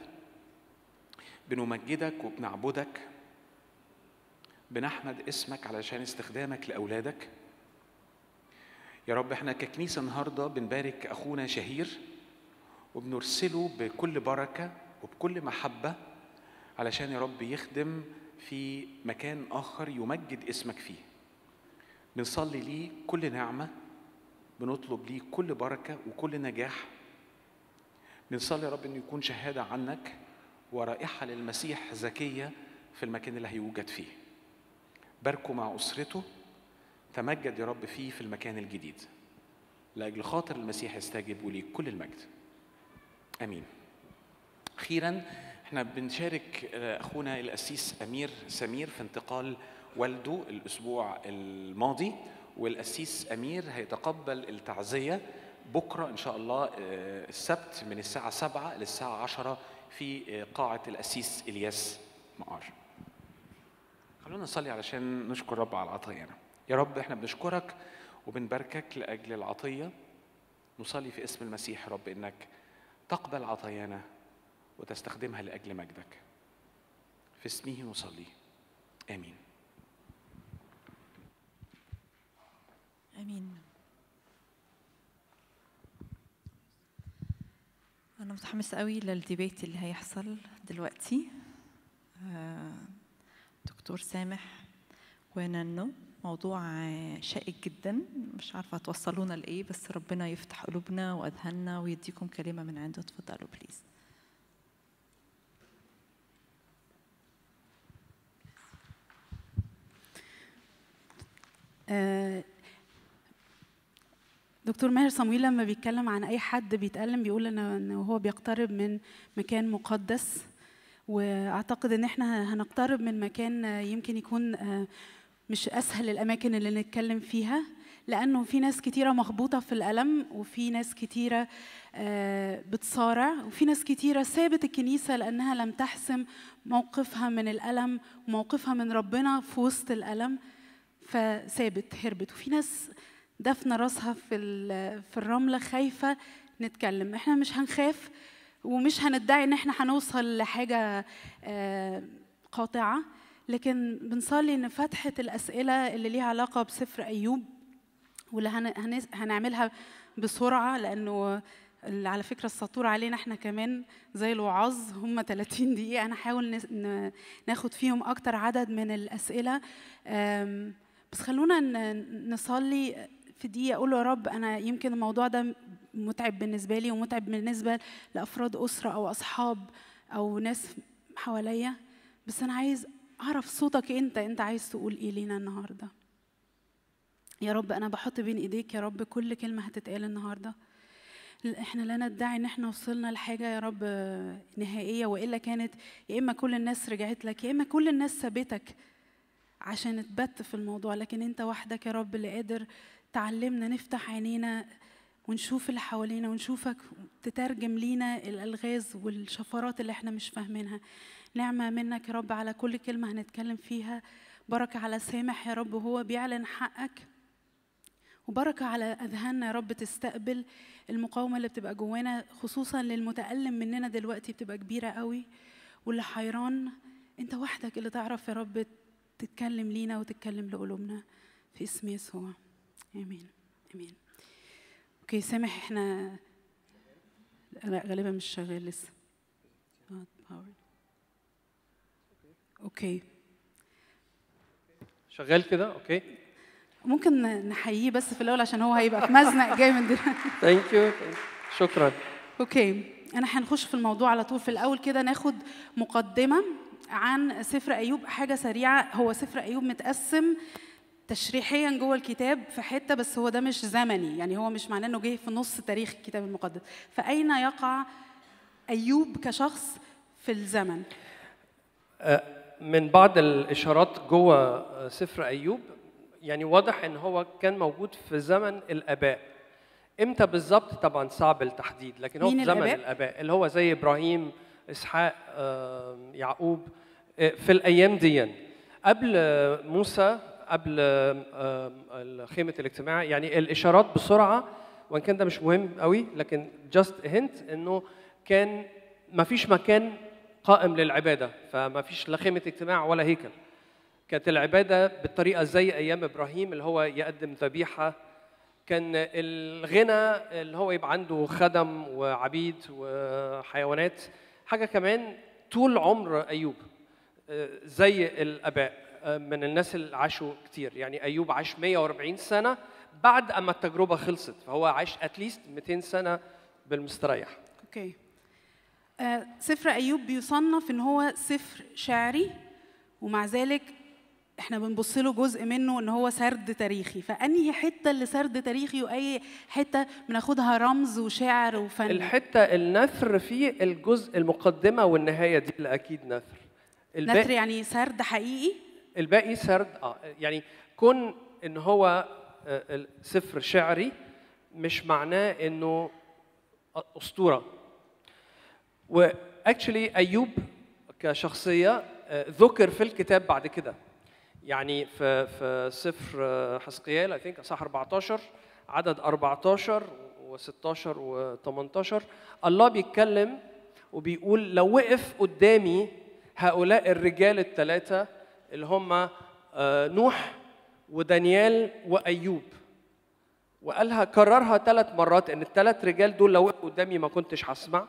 بنمجدك وبنعبدك بنحمد اسمك علشان استخدامك لاولادك يا رب احنا ككنيسة النهاردة بنبارك أخونا شهير وبنرسله بكل بركة وبكل محبة علشان يا رب يخدم في مكان آخر يمجد اسمك فيه بنصلي ليه كل نعمة بنطلب ليه كل بركة وكل نجاح بنصلي يا رب انه يكون شهادة عنك ورائحة للمسيح زكية في المكان اللي هيوجد فيه باركوا مع أسرته تمجد يا رب فيه في المكان الجديد لأجل خاطر المسيح يستجب وليك كل المجد امين اخيرا احنا بنشارك آه، اخونا القسيس امير سمير في انتقال والده الاسبوع الماضي والقسيس امير هيتقبل التعزيه بكره ان شاء الله آه، السبت من الساعه 7 للساعه 10 في آه، قاعه القسيس الياس مقار خلونا نصلي علشان نشكر رب على عطايانا يا رب احنا بنشكرك وبنباركك لاجل العطيه نصلي في اسم المسيح يا رب انك تقبل عطايانا وتستخدمها لاجل مجدك في اسمه نصلي امين امين انا متحمسه قوي للديبيت اللي هيحصل دلوقتي آه، دكتور سامح ونانو موضوع آه، شائك جدا مش عارفه هتوصلونا لايه بس ربنا يفتح قلوبنا واذهاننا ويديكم كلمه من عنده اتفضلوا بليز آه، دكتور ماهر صمويل لما بيتكلم عن اي حد بيتألم بيقول ان إن هو بيقترب من مكان مقدس واعتقد ان احنا هنقترب من مكان آه، يمكن يكون آه، مش اسهل الاماكن اللي نتكلم فيها لانه في ناس كتيره مخبوطه في الالم وفي ناس كتيره آه، بتصارع وفي ناس كتيره سابت الكنيسه لانها لم تحسم موقفها من الالم وموقفها من ربنا في وسط الالم فسابت هربت وفي ناس دفنه راسها في ال- في الرمله خايفه نتكلم احنا مش هنخاف ومش هندعي ان احنا هنوصل لحاجه آه، قاطعه لكن بنصلي ان فتحه الاسئله اللي ليها علاقه بسفر ايوب واللي هن- هنس- هنعملها بسرعه لانه اللي على فكره السطور علينا احنا كمان زي الوعاظ هم 30 دقيقه انا هحاول نس- ن- ناخد فيهم اكتر عدد من الاسئله أم، بس خلونا ن- نصلي في دقيقه اقول له يا رب انا يمكن الموضوع ده متعب بالنسبه لي ومتعب بالنسبه لافراد اسره او اصحاب او ناس حواليا بس انا عايز اعرف صوتك انت انت عايز تقول ايه لينا النهارده يا رب انا بحط بين ايديك يا رب كل كلمه هتتقال النهارده احنا لا ندعي ان احنا وصلنا لحاجه يا رب نهائيه والا كانت يا اما كل الناس رجعت لك يا اما كل الناس سابتك عشان تبت في الموضوع لكن انت وحدك يا رب اللي قادر تعلمنا نفتح عينينا ونشوف اللي حوالينا ونشوفك تترجم لينا الالغاز والشفرات اللي احنا مش فاهمينها نعمه منك يا رب على كل كلمه هنتكلم فيها بركه على سامح يا رب وهو بيعلن حقك وبركة على أذهاننا يا رب تستقبل المقاومة اللي بتبقى جوانا خصوصا للمتألم مننا دلوقتي بتبقى كبيرة قوي واللي حيران أنت وحدك اللي تعرف يا رب تتكلم لينا وتتكلم لقلوبنا في اسم يسوع آمين آمين أوكي سامح إحنا لا غالبا مش شغال لسه God power. أوكي شغال كده اوكي ممكن نحييه بس في الأول عشان هو هيبقى في مزنق جامد دلوقتي ثانك يو شكرا اوكي انا هنخش في الموضوع على طول في الاول كده ناخد مقدمه عن سفر ايوب حاجه سريعه هو سفر ايوب متقسم تشريحيا جوه الكتاب في حته بس هو ده مش زمني يعني هو مش معناه انه جه في نص تاريخ الكتاب المقدس فاين يقع ايوب كشخص في الزمن من بعض الاشارات جوه سفر ايوب يعني واضح ان هو كان موجود في زمن الاباء امتى بالظبط طبعا صعب التحديد لكن هو مين في زمن الآباء؟ الاباء اللي هو زي ابراهيم اسحاق آم، يعقوب آه، في الايام دي قبل آه، موسى قبل آم، آم، خيمه الاجتماع يعني الاشارات بسرعه وان كان ده مش مهم قوي لكن جاست هنت انه كان ما فيش مكان قائم للعباده فما فيش لا خيمه اجتماع ولا هيكل كانت العباده بالطريقه زي ايام ابراهيم اللي هو يقدم ذبيحه كان الغنى اللي هو يبقى عنده خدم وعبيد وحيوانات حاجه كمان طول عمر ايوب آه، زي الاباء آه، من الناس اللي عاشوا كتير يعني ايوب عاش 140 سنه بعد اما التجربه خلصت فهو عاش اتليست 200 سنه بالمستريح اوكي آه، سفر ايوب بيصنف ان هو سفر شعري ومع ذلك احنا بنبص له جزء منه ان هو سرد تاريخي فانهي حته اللي سرد تاريخي واي حته بناخدها رمز وشعر وفن الحته النثر فيه الجزء المقدمه والنهايه دي اللي اكيد نثر نثر يعني سرد حقيقي الباقي سرد اه يعني كون ان هو آه، سفر شعري مش معناه انه اسطوره واكشلي ايوب كشخصيه آه، ذكر في الكتاب بعد كده يعني في في سفر آه، حزقيال اي ثينك اصحاح 14 عدد 14 و16 و18 الله بيتكلم وبيقول لو وقف قدامي هؤلاء الرجال الثلاثه اللي هم آه، نوح ودانيال وايوب وقالها كررها ثلاث مرات ان الثلاث رجال دول لو وقفوا قدامي ما كنتش هسمع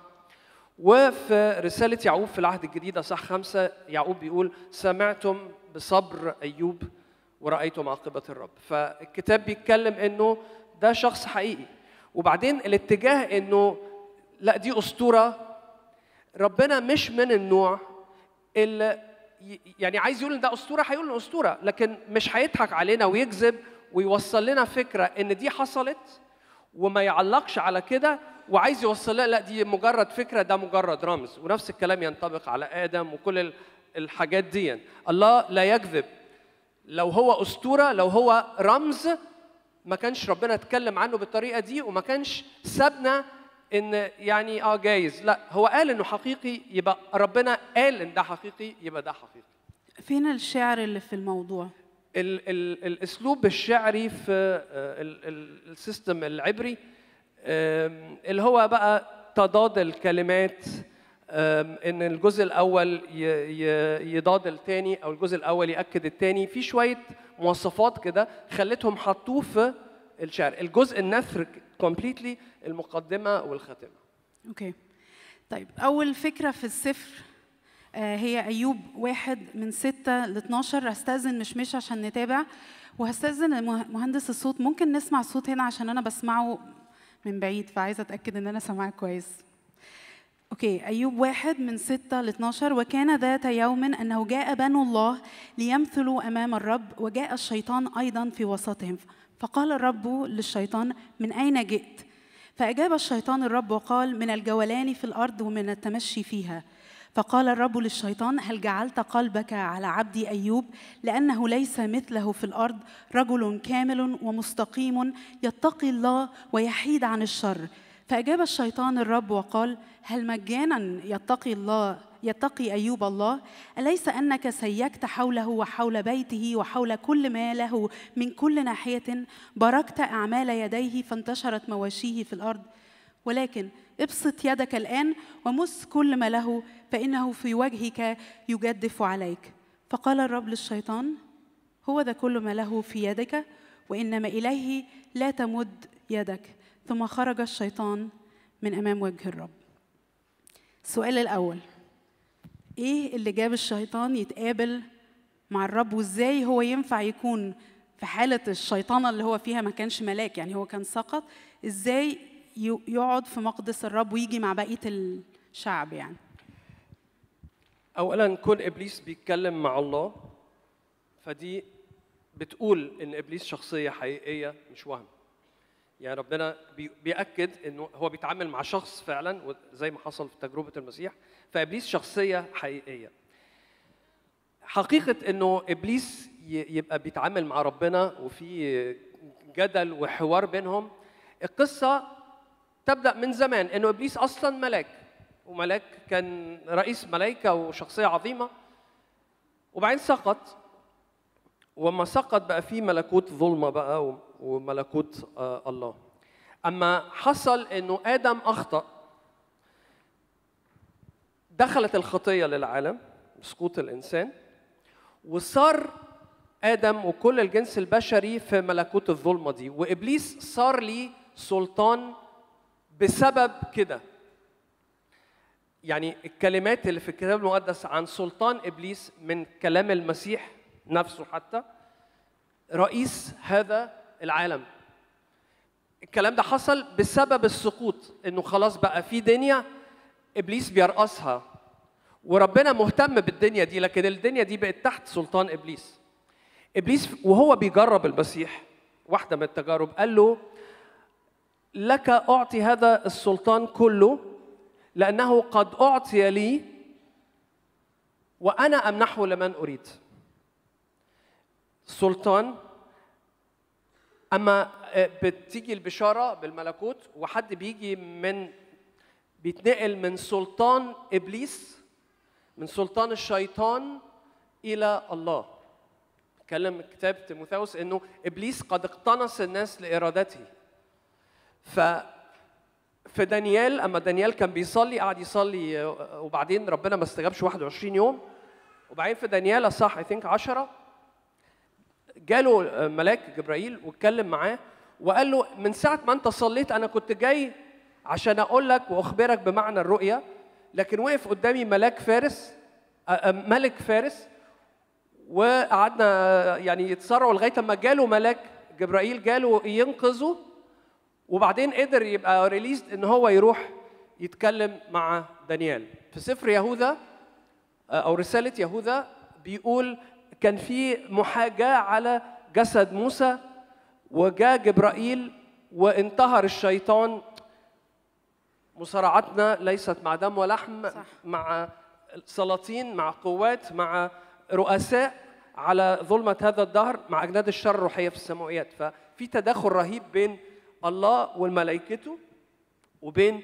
وفي رسالة يعقوب في العهد الجديد صح خمسة يعقوب بيقول سمعتم بصبر أيوب ورأيتم عاقبة الرب فالكتاب بيتكلم إنه ده شخص حقيقي وبعدين الاتجاه إنه لا دي أسطورة ربنا مش من النوع اللي ي- يعني عايز يقول ان ده اسطوره هيقول ان اسطوره لكن مش هيضحك علينا ويكذب ويوصل لنا فكره ان دي حصلت وما يعلقش على كده وعايز يوصل لنا لا دي مجرد فكره ده مجرد رمز ونفس الكلام ينطبق على ادم وكل ال- الحاجات دي الله لا يكذب لو هو اسطوره لو هو رمز ما كانش ربنا اتكلم عنه بالطريقه دي وما كانش سابنا ان يعني اه جايز لا هو قال انه حقيقي يبقى ربنا قال ان ده حقيقي يبقى ده حقيقي فين الشعر اللي في الموضوع ال ال الاسلوب الشعري في آه، ال- ال- السيستم العبري آم، اللي هو بقى تضاد الكلمات آم، ان الجزء الاول ي- ي- يضاد الثاني او الجزء الاول ياكد الثاني في شويه مواصفات كده خلتهم حطوه في الشعر الجزء النثر كومبليتلي المقدمه والخاتمه اوكي طيب اول فكره في السفر آه، هي ايوب واحد من ستة ل 12 هستاذن مش مش عشان نتابع وهستاذن المه- مهندس الصوت ممكن نسمع الصوت هنا عشان انا بسمعه من بعيد فعايزه اتاكد ان انا سامعاه كويس اوكي ايوب واحد من ستة ل 12 وكان ذات يوم انه جاء بنو الله ليمثلوا امام الرب وجاء الشيطان ايضا في وسطهم فقال الرب للشيطان من اين جئت فاجاب الشيطان الرب وقال من الجولان في الارض ومن التمشي فيها فقال الرب للشيطان هل جعلت قلبك على عبدي ايوب لانه ليس مثله في الارض رجل كامل ومستقيم يتقي الله ويحيد عن الشر فأجاب الشيطان الرب وقال هل مجانا يتقي الله يتقي أيوب الله أليس أنك سيكت حوله وحول بيته وحول كل ما له من كل ناحية باركت أعمال يديه فانتشرت مواشيه في الأرض ولكن ابسط يدك الآن ومس كل ما له فإنه في وجهك يجدف عليك فقال الرب للشيطان هو ذا كل ما له في يدك وإنما إليه لا تمد يدك ثم خرج الشيطان من أمام وجه الرب السؤال الأول إيه اللي جاب الشيطان يتقابل مع الرب وإزاي هو ينفع يكون في حالة الشيطانة اللي هو فيها ما كانش ملاك يعني هو كان سقط إزاي ي- يقعد في مقدس الرب ويجي مع بقية الشعب يعني اولا كون ابليس بيتكلم مع الله فدي بتقول ان ابليس شخصيه حقيقيه مش وهم يعني ربنا بي- بيأكد انه هو بيتعامل مع شخص فعلا زي ما حصل في تجربه المسيح فابليس شخصيه حقيقيه حقيقه انه ابليس ي- يبقى بيتعامل مع ربنا وفي جدل وحوار بينهم القصه تبدا من زمان انه ابليس اصلا ملاك وملاك كان رئيس ملائكه وشخصيه عظيمه وبعدين سقط وما سقط بقى في ملكوت ظلمه بقى و- وملكوت آه الله اما حصل انه ادم اخطا دخلت الخطيه للعالم بسقوط الانسان وصار ادم وكل الجنس البشري في ملكوت الظلمه دي وابليس صار لي سلطان بسبب كده يعني الكلمات اللي في الكتاب المقدس عن سلطان ابليس من كلام المسيح نفسه حتى رئيس هذا العالم الكلام ده حصل بسبب السقوط انه خلاص بقى في دنيا ابليس بيرقصها وربنا مهتم بالدنيا دي لكن الدنيا دي بقت تحت سلطان ابليس ابليس وهو بيجرب المسيح واحده من التجارب قال له لك اعطي هذا السلطان كله لانه قد اعطي لي وانا امنحه لمن اريد سلطان اما بتيجي البشاره بالملكوت وحد بيجي من بيتنقل من سلطان ابليس من سلطان الشيطان الى الله اتكلم كتاب تيموثاوس انه ابليس قد اقتنص الناس لارادته ف في دانيال اما دانيال كان بيصلي قعد يصلي وبعدين ربنا ما استجابش 21 يوم وبعدين في دانيال اصح اي ثينك 10 جاله ملاك جبرائيل واتكلم معاه وقال له من ساعه ما انت صليت انا كنت جاي عشان اقول لك واخبرك بمعنى الرؤيه لكن وقف قدامي ملاك فارس ملك فارس وقعدنا يعني يتصارعوا لغايه اما جاله ملاك جبرائيل جاله ينقذه وبعدين قدر يبقى ريليزد ان هو يروح يتكلم مع دانيال في سفر يهوذا او رساله يهوذا بيقول كان في محاجاه على جسد موسى وجاء جبرائيل وانتهر الشيطان مصارعتنا ليست مع دم ولحم صح. مع سلاطين مع قوات مع رؤساء على ظلمة هذا الدهر مع أجناد الشر الروحية في السماويات ففي تداخل رهيب بين الله والملائكته وبين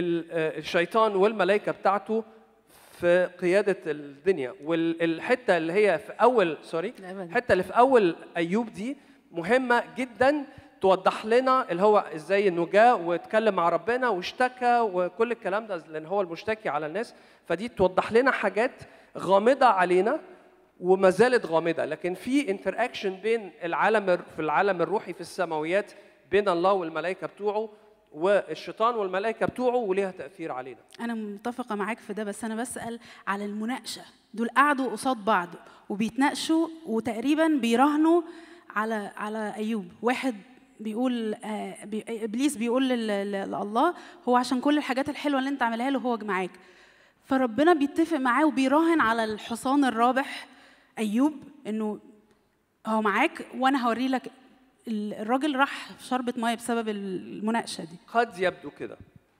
الشيطان والملائكة بتاعته في قيادة الدنيا والحتة اللي هي في أول سوري الحتة اللي في أول أيوب دي مهمة جدا توضح لنا اللي هو ازاي انه جاء واتكلم مع ربنا واشتكى وكل الكلام ده لان هو المشتكي على الناس فدي توضح لنا حاجات غامضه علينا وما زالت غامضه لكن في انتر اكشن بين العالم في العالم الروحي في السماويات بين الله والملائكه بتوعه والشيطان والملائكه بتوعه وليها تاثير علينا انا متفقه معاك في ده بس انا بسال على المناقشه دول قعدوا قصاد بعض وبيتناقشوا وتقريبا بيراهنوا على على ايوب واحد بيقول آه بي ابليس بيقول لله هو عشان كل الحاجات الحلوه اللي انت عاملها له هو معاك فربنا بيتفق معاه وبيراهن على الحصان الرابح ايوب انه هو معاك وانا هوري لك الراجل راح في شربة ميه بسبب المناقشه دي قد يبدو كده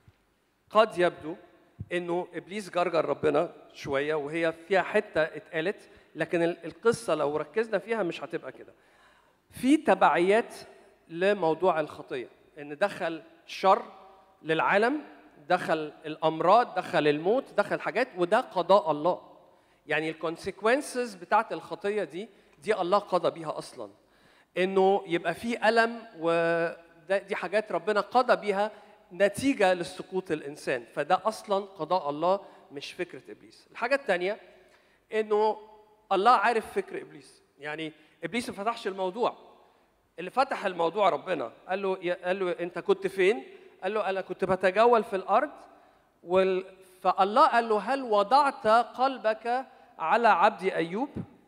قد يبدو انه ابليس جرجر ربنا شويه وهي فيها حته اتقالت لكن القصه لو ركزنا فيها مش هتبقى كده في تبعيات لموضوع الخطيه ان دخل شر للعالم دخل الامراض دخل الموت دخل حاجات وده قضاء الله يعني الكونسيكونسز بتاعت الخطيه دي دي الله قضى بيها اصلا انه يبقى في الم ودي حاجات ربنا قضى بيها نتيجه لسقوط الانسان فده اصلا قضاء الله مش فكره ابليس الحاجه الثانيه انه الله عارف فكر ابليس يعني ابليس ما فتحش الموضوع اللي فتح الموضوع ربنا قال له قال له انت كنت فين قال له انا كنت بتجول في الارض وال... فالله قال له هل وضعت قلبك على عبدي ايوب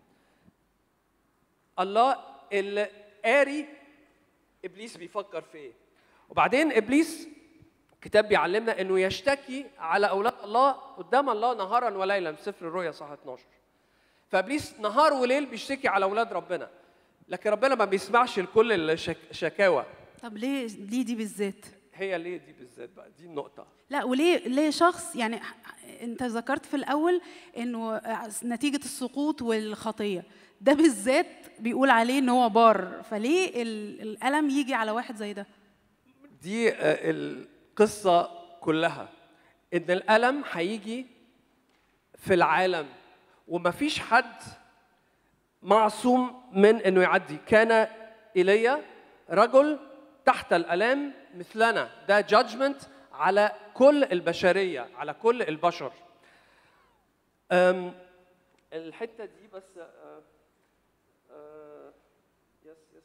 الله اللي قاري ابليس بيفكر في ايه وبعدين ابليس الكتاب بيعلمنا انه يشتكي على اولاد الله قدام الله نهارا وليلا في سفر الرؤيا صح 12 فابليس نهار وليل بيشتكي على اولاد ربنا لكن ربنا ما بيسمعش لكل الشكاوى طب ليه ليه دي بالذات هي ليه دي بالذات بقى دي النقطة لا وليه ليه شخص يعني انت ذكرت في الاول انه نتيجة السقوط والخطية ده بالذات بيقول عليه ان هو بار فليه الالم يجي على واحد زي ده دي القصة كلها ان الالم هيجي في العالم ومفيش حد معصوم من انه يعدي كان ايليا رجل تحت الالام مثلنا ده جادجمنت على كل البشريه على كل البشر أم الحته دي بس أه أه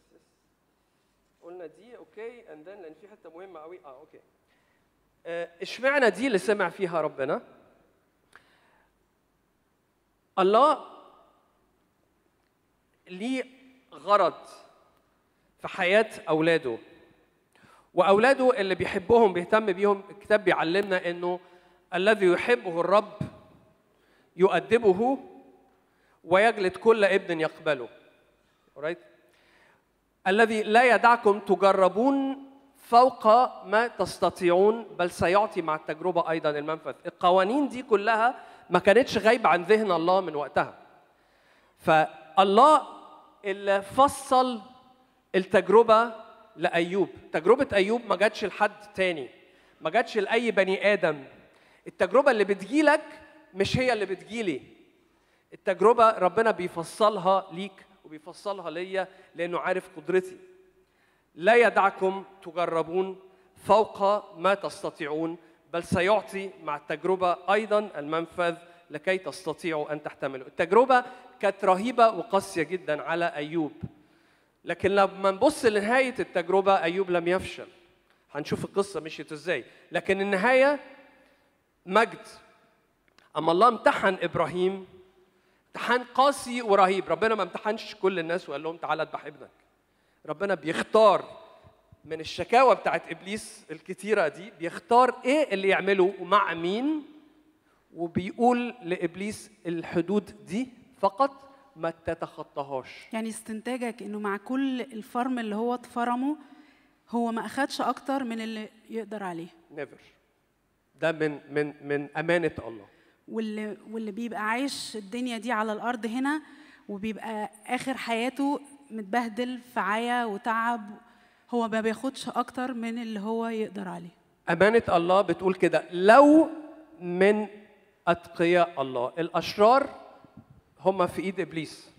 قلنا دي اوكي اند ذن لان في حته مهمه قوي اه اوكي آه، اشمعنى دي اللي سمع فيها ربنا الله ليه غرض في حياه اولاده واولاده اللي بيحبهم بيهتم بيهم الكتاب بيعلمنا انه الذي يحبه الرب يؤدبه ويجلد كل ابن يقبله alright الذي لا يدعكم تجربون فوق ما تستطيعون بل سيعطي مع التجربة أيضا المنفذ القوانين دي كلها ما كانتش غايبة عن ذهن الله من وقتها فالله اللي فصل التجربة لأيوب تجربة أيوب ما جاتش لحد تاني ما جاتش لأي بني آدم التجربة اللي بتجيلك مش هي اللي بتجيلي التجربة ربنا بيفصلها ليك وبيفصلها ليا لأنه عارف قدرتي لا يدعكم تجربون فوق ما تستطيعون بل سيعطي مع التجربة أيضا المنفذ لكي تستطيعوا أن تحتملوا التجربة كانت رهيبة وقاسية جدا على أيوب لكن لما نبص لنهاية التجربة أيوب لم يفشل هنشوف القصة مشيت ازاي لكن النهاية مجد أما الله امتحن إبراهيم امتحان قاسي ورهيب ربنا ما امتحنش كل الناس وقال لهم تعالى اذبح ابنك ربنا بيختار من الشكاوى بتاعت ابليس الكتيره دي بيختار ايه اللي يعمله ومع مين وبيقول لابليس الحدود دي فقط ما تتخطاهاش يعني استنتاجك انه مع كل الفرم اللي هو اتفرمه هو ما اخدش اكتر من اللي يقدر عليه نيفر ده من من من امانه الله واللي واللي بيبقى عايش الدنيا دي على الارض هنا وبيبقى اخر حياته متبهدل في عيا وتعب هو ما بياخدش اكتر من اللي هو يقدر عليه امانه الله بتقول كده لو من اتقياء الله الاشرار هم في ايد ابليس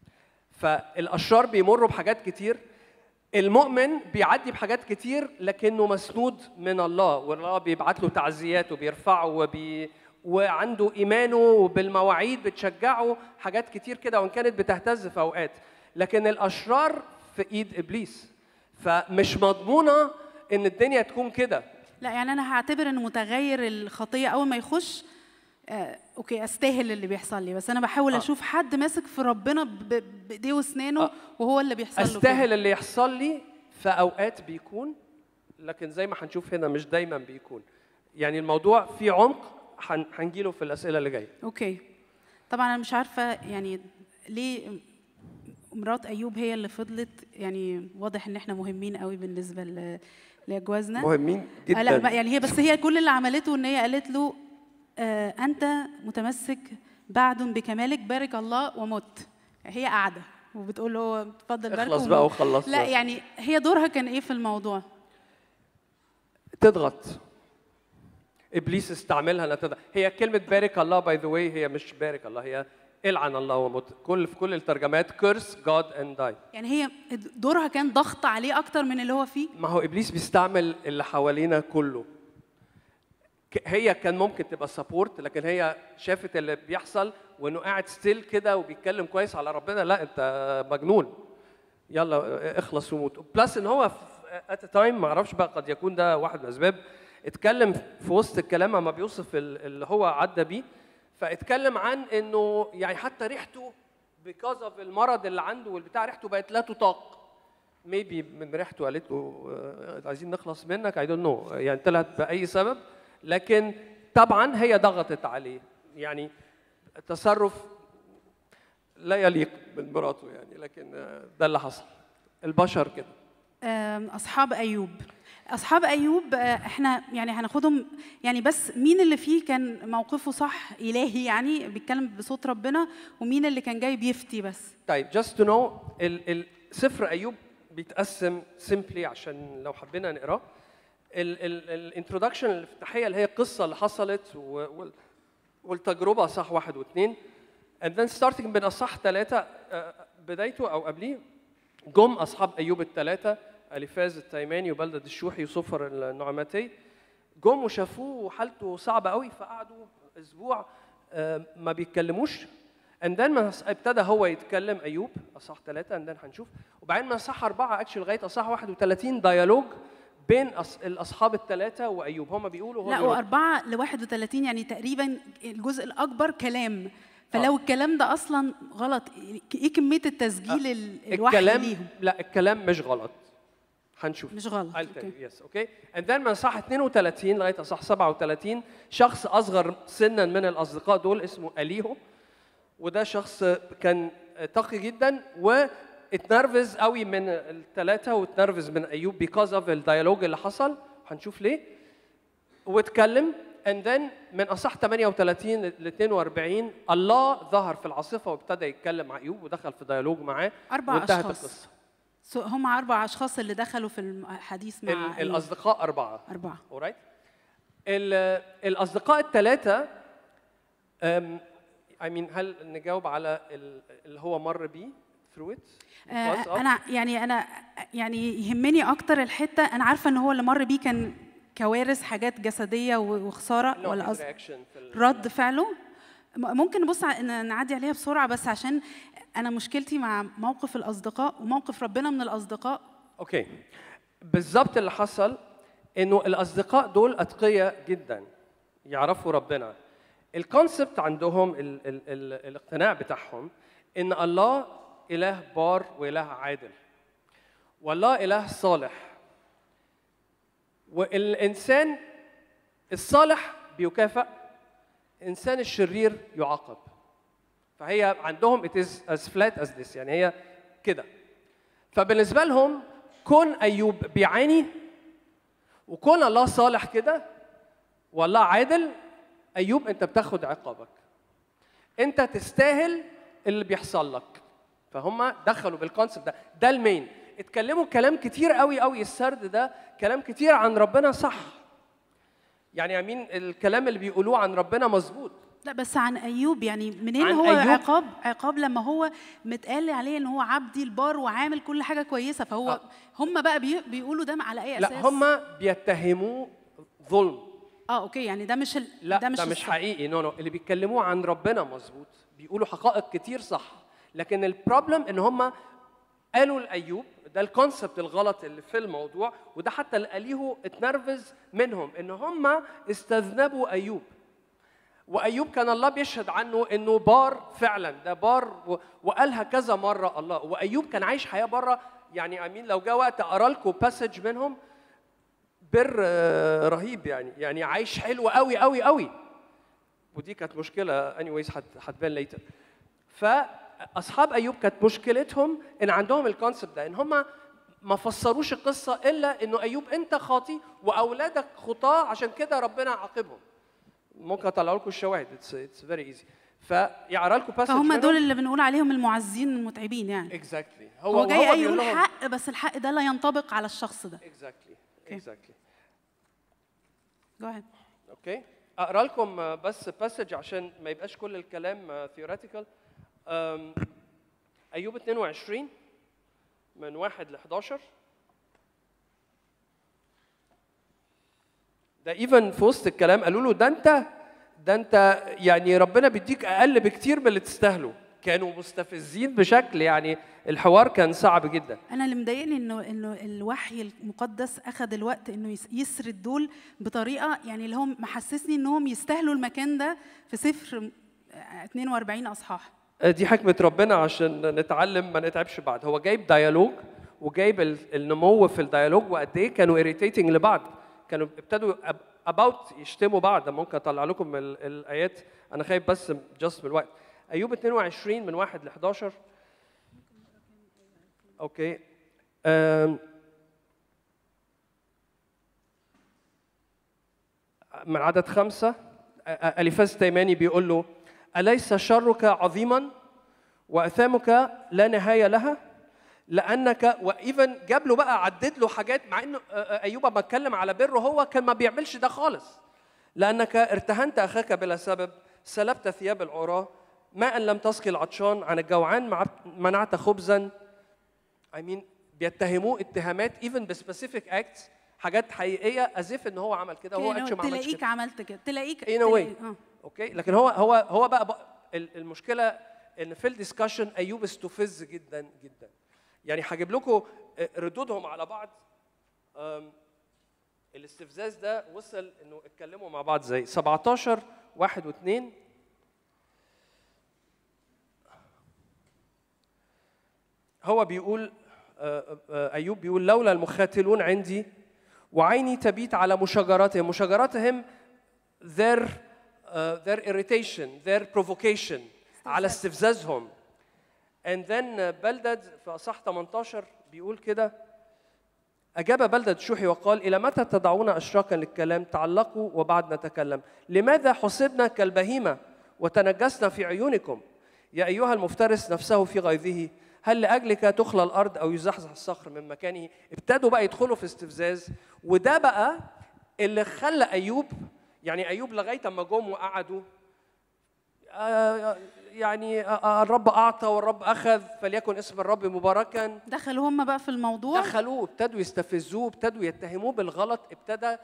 فالاشرار بيمروا بحاجات كتير المؤمن بيعدي بحاجات كتير لكنه مسنود من الله والله بيبعت له تعزيات وبيرفعه وبي وعنده ايمانه بالمواعيد بتشجعه حاجات كتير كده وان كانت بتهتز في اوقات لكن الاشرار في ايد ابليس فمش مضمونه ان الدنيا تكون كده لا يعني انا هعتبر ان متغير الخطيه اول ما يخش آه، اوكي استاهل اللي بيحصل لي بس انا بحاول آه. اشوف حد ماسك في ربنا ب- ب- بايديه واسنانه آه. وهو اللي بيحصل له كده. استاهل اللي يحصل لي في اوقات بيكون لكن زي ما هنشوف هنا مش دايما بيكون يعني الموضوع فيه عمق هن- هنجيله في الاسئله اللي جايه اوكي طبعا انا مش عارفه يعني ليه مرات ايوب هي اللي فضلت يعني واضح ان احنا مهمين قوي بالنسبه ل- لاجوازنا مهمين آه، لا جدا يعني هي بس هي كل اللي عملته ان هي قالت له آه انت متمسك بعد بكمالك بارك الله ومت هي قاعده وبتقول له اتفضل بارك اخلص ومت. بقى وخلص لا يعني هي دورها كان ايه في الموضوع تضغط ابليس استعملها انها تضغط هي كلمه بارك الله باي ذا واي هي مش بارك الله هي العن الله ومت كل في كل الترجمات كيرس جاد اند داي يعني هي دورها كان ضغط عليه اكتر من اللي هو فيه ما هو ابليس بيستعمل اللي حوالينا كله ك- هي كان ممكن تبقى سبورت لكن هي شافت اللي بيحصل وانه قاعد ستيل كده وبيتكلم كويس على ربنا لا انت مجنون يلا اخلص وموت بلس ان هو ات تايم ما اعرفش بقى قد يكون ده واحد من الاسباب اتكلم في وسط الكلام اما بيوصف ال- اللي هو عدى بيه فاتكلم عن انه يعني حتى ريحته بيكاز اوف المرض اللي عنده والبتاع ريحته بقت لا تطاق ميبي من ريحته قالت له آه، عايزين نخلص منك اي دونت نو يعني طلعت باي سبب لكن طبعا هي ضغطت عليه يعني تصرف لا يليق بمراته يعني لكن آه، ده اللي حصل البشر كده آم، اصحاب ايوب اصحاب ايوب آه، احنا يعني هناخدهم يعني بس مين اللي فيه كان موقفه صح الهي يعني بيتكلم بصوت ربنا ومين اللي كان جاي بيفتي بس طيب جاست تو نو سفر ايوب بيتقسم سيمبلي عشان لو حبينا نقراه الانترودكشن الافتتاحيه اللي هي القصه اللي حصلت و- وال- والتجربه صح واحد واثنين and then starting من اصح ثلاثه بدايته او قبليه جم اصحاب ايوب الثلاثه اليفاز التيماني وبلدة الشوحي وصفر النعمتي جم وشافوه وحالته صعبه قوي فقعدوا اسبوع آه، ما بيتكلموش and then من أص- ابتدى هو يتكلم ايوب اصح ثلاثه and then هنشوف وبعدين من اصح اربعه اكشن لغايه اصح 31 ديالوج بين أص- الاصحاب الثلاثه وايوب هم بيقولوا هو لا بيرد. وأربعة ل 31 يعني تقريبا الجزء الأكبر كلام فلو الكلام ده أصلا غلط إيه كمية التسجيل ال- الوحي الكلام ليهم لا الكلام مش غلط هنشوف مش غلط I'll tell أوكي. you, yes اوكي and then من صح 32 لغايه صح 37 شخص اصغر سنا من الاصدقاء دول اسمه اليهو وده شخص كان تقي جدا واتنرفز قوي من الثلاثه واتنرفز من ايوب بيكوز اوف الديالوج اللي حصل هنشوف ليه واتكلم and then من اصح 38 ل 42 الله ظهر في العاصفه وابتدى يتكلم مع ايوب ودخل في ديالوج معاه أربع وانتهت أشخاص. القصه سو هم أربع أشخاص اللي دخلوا في الحديث مع ال- أيوب. الاصدقاء اربعه أربعة alright ال- الاصدقاء الثلاثه I mean هل نجاوب على ال- اللي هو مر بيه through it Because of- آه أنا يعني أنا يعني يهمني أكتر الحتة أنا عارفة إن هو اللي مر بيه كان كوارث حاجات جسدية و- وخسارة No, ولا his قصد reaction في ال- رد فعله م- ممكن نبص ع- ن- نعدي عليها بسرعة بس عشان أنا مشكلتي مع موقف الأصدقاء وموقف ربنا من الأصدقاء اوكي بالظبط اللي حصل انه الاصدقاء دول اتقياء جدا يعرفوا ربنا الكونسبت عندهم ال ال ال الاقتناع بتاعهم ان الله اله بار واله عادل والله اله صالح والانسان الصالح بيكافئ الانسان الشرير يعاقب فهي عندهم it is as flat as this يعني هي كده فبالنسبه لهم كون ايوب بيعاني وكون الله صالح كده والله عادل ايوب انت بتاخد عقابك انت تستاهل اللي بيحصل لك فهم دخلوا بالكونسبت ده ده المين اتكلموا كلام كتير قوي قوي السرد ده كلام كتير عن ربنا صح يعني امين الكلام اللي بيقولوه عن ربنا مظبوط لا بس عن ايوب يعني منين عن هو أيوب؟ عقاب عقاب لما هو متقال عليه ان هو عبدي البار وعامل كل حاجه كويسه فهو آه. هم بقى بي بيقولوا ده على اي اساس لا هم بيتهموه ظلم اه اوكي يعني ده مش ال... لا ده مش, ده مش الصح. حقيقي نو نو اللي بيتكلموه عن ربنا مظبوط بيقولوا حقائق كتير صح لكن البروبلم ان هم قالوا لايوب ده الكونسبت الغلط اللي في الموضوع وده حتى اللي قاليه اتنرفز منهم ان هم استذنبوا ايوب وايوب كان الله بيشهد عنه انه بار فعلا ده بار و- وقالها كذا مره الله وايوب كان عايش حياه بره يعني امين لو جاء وقت اقرا لكم باسج منهم بر آه، رهيب يعني يعني عايش حلو قوي قوي قوي ودي كانت مشكله اني ويز هتبان ليتر فاصحاب ايوب كانت مشكلتهم ان عندهم الكونسبت ده ان هم ما فسروش القصه الا انه ايوب انت خاطي واولادك خطاه عشان كده ربنا عاقبهم ممكن اطلع لكم الشواهد اتس اتس فيري ايزي فيقرا لكم باسج فهم دول اللي بنقول عليهم المعزين المتعبين يعني اكزاكتلي هو, هو جاي وهو يقول بيقول لهم حق بس الحق ده لا ينطبق على الشخص ده اكزاكتلي Okay. اكزاكتلي Go ahead. اوكي اقرا لكم آه، بس باسج عشان ما يبقاش كل الكلام ثيوريتيكال ايوب 22 من 1 ل 11 ده ايفن في وسط الكلام قالوا له ده انت ده انت يعني ربنا بيديك اقل بكتير من اللي تستاهله كانوا مستفزين بشكل يعني الحوار كان صعب جدا انا اللي مضايقني انه انه الوحي المقدس اخذ الوقت انه يس- يسرد دول بطريقه يعني اللي هم محسسني انهم يستاهلوا المكان ده في سفر آه، 42 اصحاح دي حكمة ربنا عشان نتعلم ما نتعبش بعض هو جايب ديالوج وجايب ال- النمو في الديالوج وقد ايه كانوا irritating لبعض كانوا ابتدوا about يشتموا بعض ممكن اطلع لكم ال- الايات انا خايف بس جاست من الوقت ايوب 22 من 1 ل 11 اوكي أم من عدد خمسة أ- أ- أليفاز تيماني بيقول له أليس شرك عظيما وأثامك لا نهاية لها لأنك وإيفن جاب له بقى عدد له حاجات مع إنه أ- أ- أيوب ما اتكلم على بره هو كان ما بيعملش ده خالص لأنك ارتهنت أخاك بلا سبب سلبت ثياب العراة ماء لم تسقي العطشان عن الجوعان مع- منعت خبزا I mean بيتهموه اتهامات even بسبيسيفيك اكتس حاجات حقيقيه as if ان هو عمل كده هو كأنه اكشن ما عملش تلاقيك كده عملت كده تلاقيك in a way تلاقي- آه. اوكي لكن هو هو هو بقى, بقى ال- المشكله ان في الديسكشن ايوب استفز جدا جدا يعني هجيب لكم ردودهم على بعض أم، الاستفزاز ده وصل انه اتكلموا مع بعض زي 17 واحد واثنين هو بيقول آه، آه، ايوب بيقول لولا المخاتلون عندي وعيني تبيت على مشاجراتهم مشاجراتهم their uh, their irritation their provocation على استفزازهم and then uh, بلدد في اصح 18 بيقول كده أجاب بلدة شوحي وقال إلى متى تدعون أشراكا للكلام تعلقوا وبعد نتكلم لماذا حسبنا كالبهيمة وتنجسنا في عيونكم يا أيها المفترس نفسه في غيظه هل لأجلك تخلى الأرض أو يزحزح الصخر من مكانه ابتدوا بقى يدخلوا في استفزاز وده بقى اللي خلى أيوب يعني أيوب لغاية أما جم وقعدوا آه، يعني آه، الرب أعطى والرب أخذ فليكن اسم الرب مباركا دخلوا هم بقى في الموضوع دخلوه ابتدوا يستفزوه ابتدوا يتهموه بالغلط ابتدى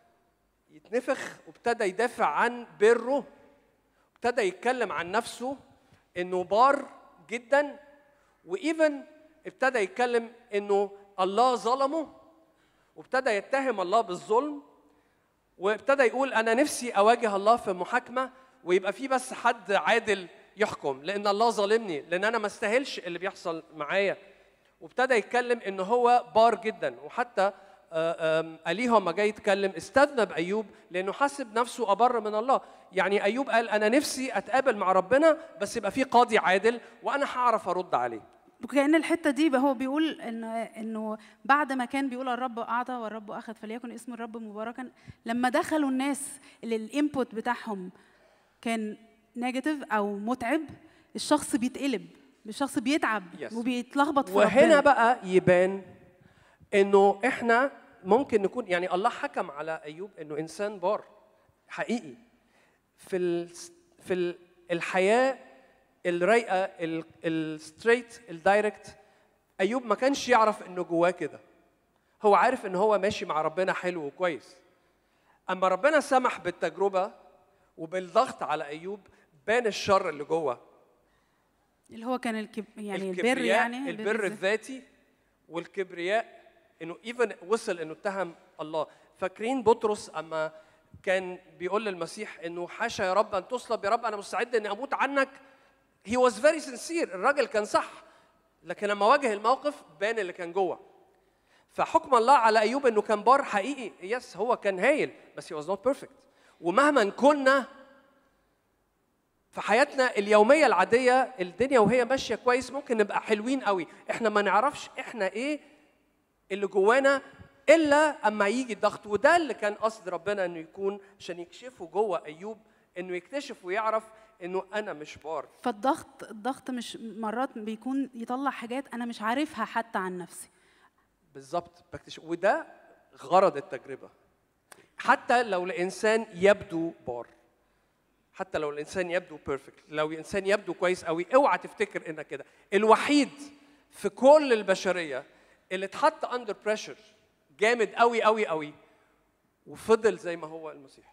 يتنفخ وابتدى يدافع عن بره ابتدى يتكلم عن نفسه انه بار جدا وايفن ابتدى يتكلم انه الله ظلمه وابتدى يتهم الله بالظلم وابتدى يقول انا نفسي اواجه الله في محاكمه ويبقى في بس حد عادل يحكم لان الله ظالمني لان انا ما استاهلش اللي بيحصل معايا وابتدى يتكلم ان هو بار جدا وحتى آه، آم، اليهو ما جاي يتكلم استذنب ايوب لانه حاسب نفسه ابر من الله يعني ايوب قال انا نفسي اتقابل مع ربنا بس يبقى في قاضي عادل وانا هعرف ارد عليه وكأن الحتة دي بقى هو بيقول إن إنه بعد ما كان بيقول الرب أعطى والرب أخذ فليكن اسم الرب مباركا لما دخلوا الناس اللي الانبوت بتاعهم كان نيجاتيف أو متعب الشخص بيتقلب الشخص بيتعب Yes. وبيتلخبط في وهنا ربنا. بقى يبان انه احنا ممكن نكون يعني الله حكم على ايوب انه انسان بار حقيقي في ال في ال- الحياه الرايقه الستريت الدايركت ايوب ما كانش يعرف انه جواه كده هو عارف ان هو ماشي مع ربنا حلو وكويس اما ربنا سمح بالتجربه وبالضغط على ايوب بان الشر اللي جوه اللي هو كان الكب... يعني البر الكبرياء يعني البر الذات. الذاتي والكبرياء انه ايفن وصل انه اتهم الله فاكرين بطرس اما كان بيقول للمسيح انه حاشا يا رب ان تصلب يا رب انا مستعد اني اموت عنك هي واز فيري سنسير الراجل كان صح لكن لما واجه الموقف بان اللي كان جوه فحكم الله على ايوب انه كان بار حقيقي يس هو كان هايل بس هي واز نوت بيرفكت ومهما كنا في حياتنا اليومية العادية الدنيا وهي ماشية كويس ممكن نبقى حلوين قوي احنا ما نعرفش احنا ايه اللي جوانا الا اما يجي الضغط وده اللي كان قصد ربنا انه يكون عشان يكشفه جوه ايوب انه يكتشف ويعرف انه انا مش بار فالضغط الضغط مش مرات بيكون يطلع حاجات انا مش عارفها حتى عن نفسي بالظبط بكتشف وده غرض التجربة حتى لو الانسان يبدو بار حتى لو الانسان يبدو بيرفكت لو الانسان يبدو كويس قوي اوعى تفتكر انك كده الوحيد في كل البشريه اللي اتحط اندر بريشر جامد قوي قوي قوي وفضل زي ما هو المسيح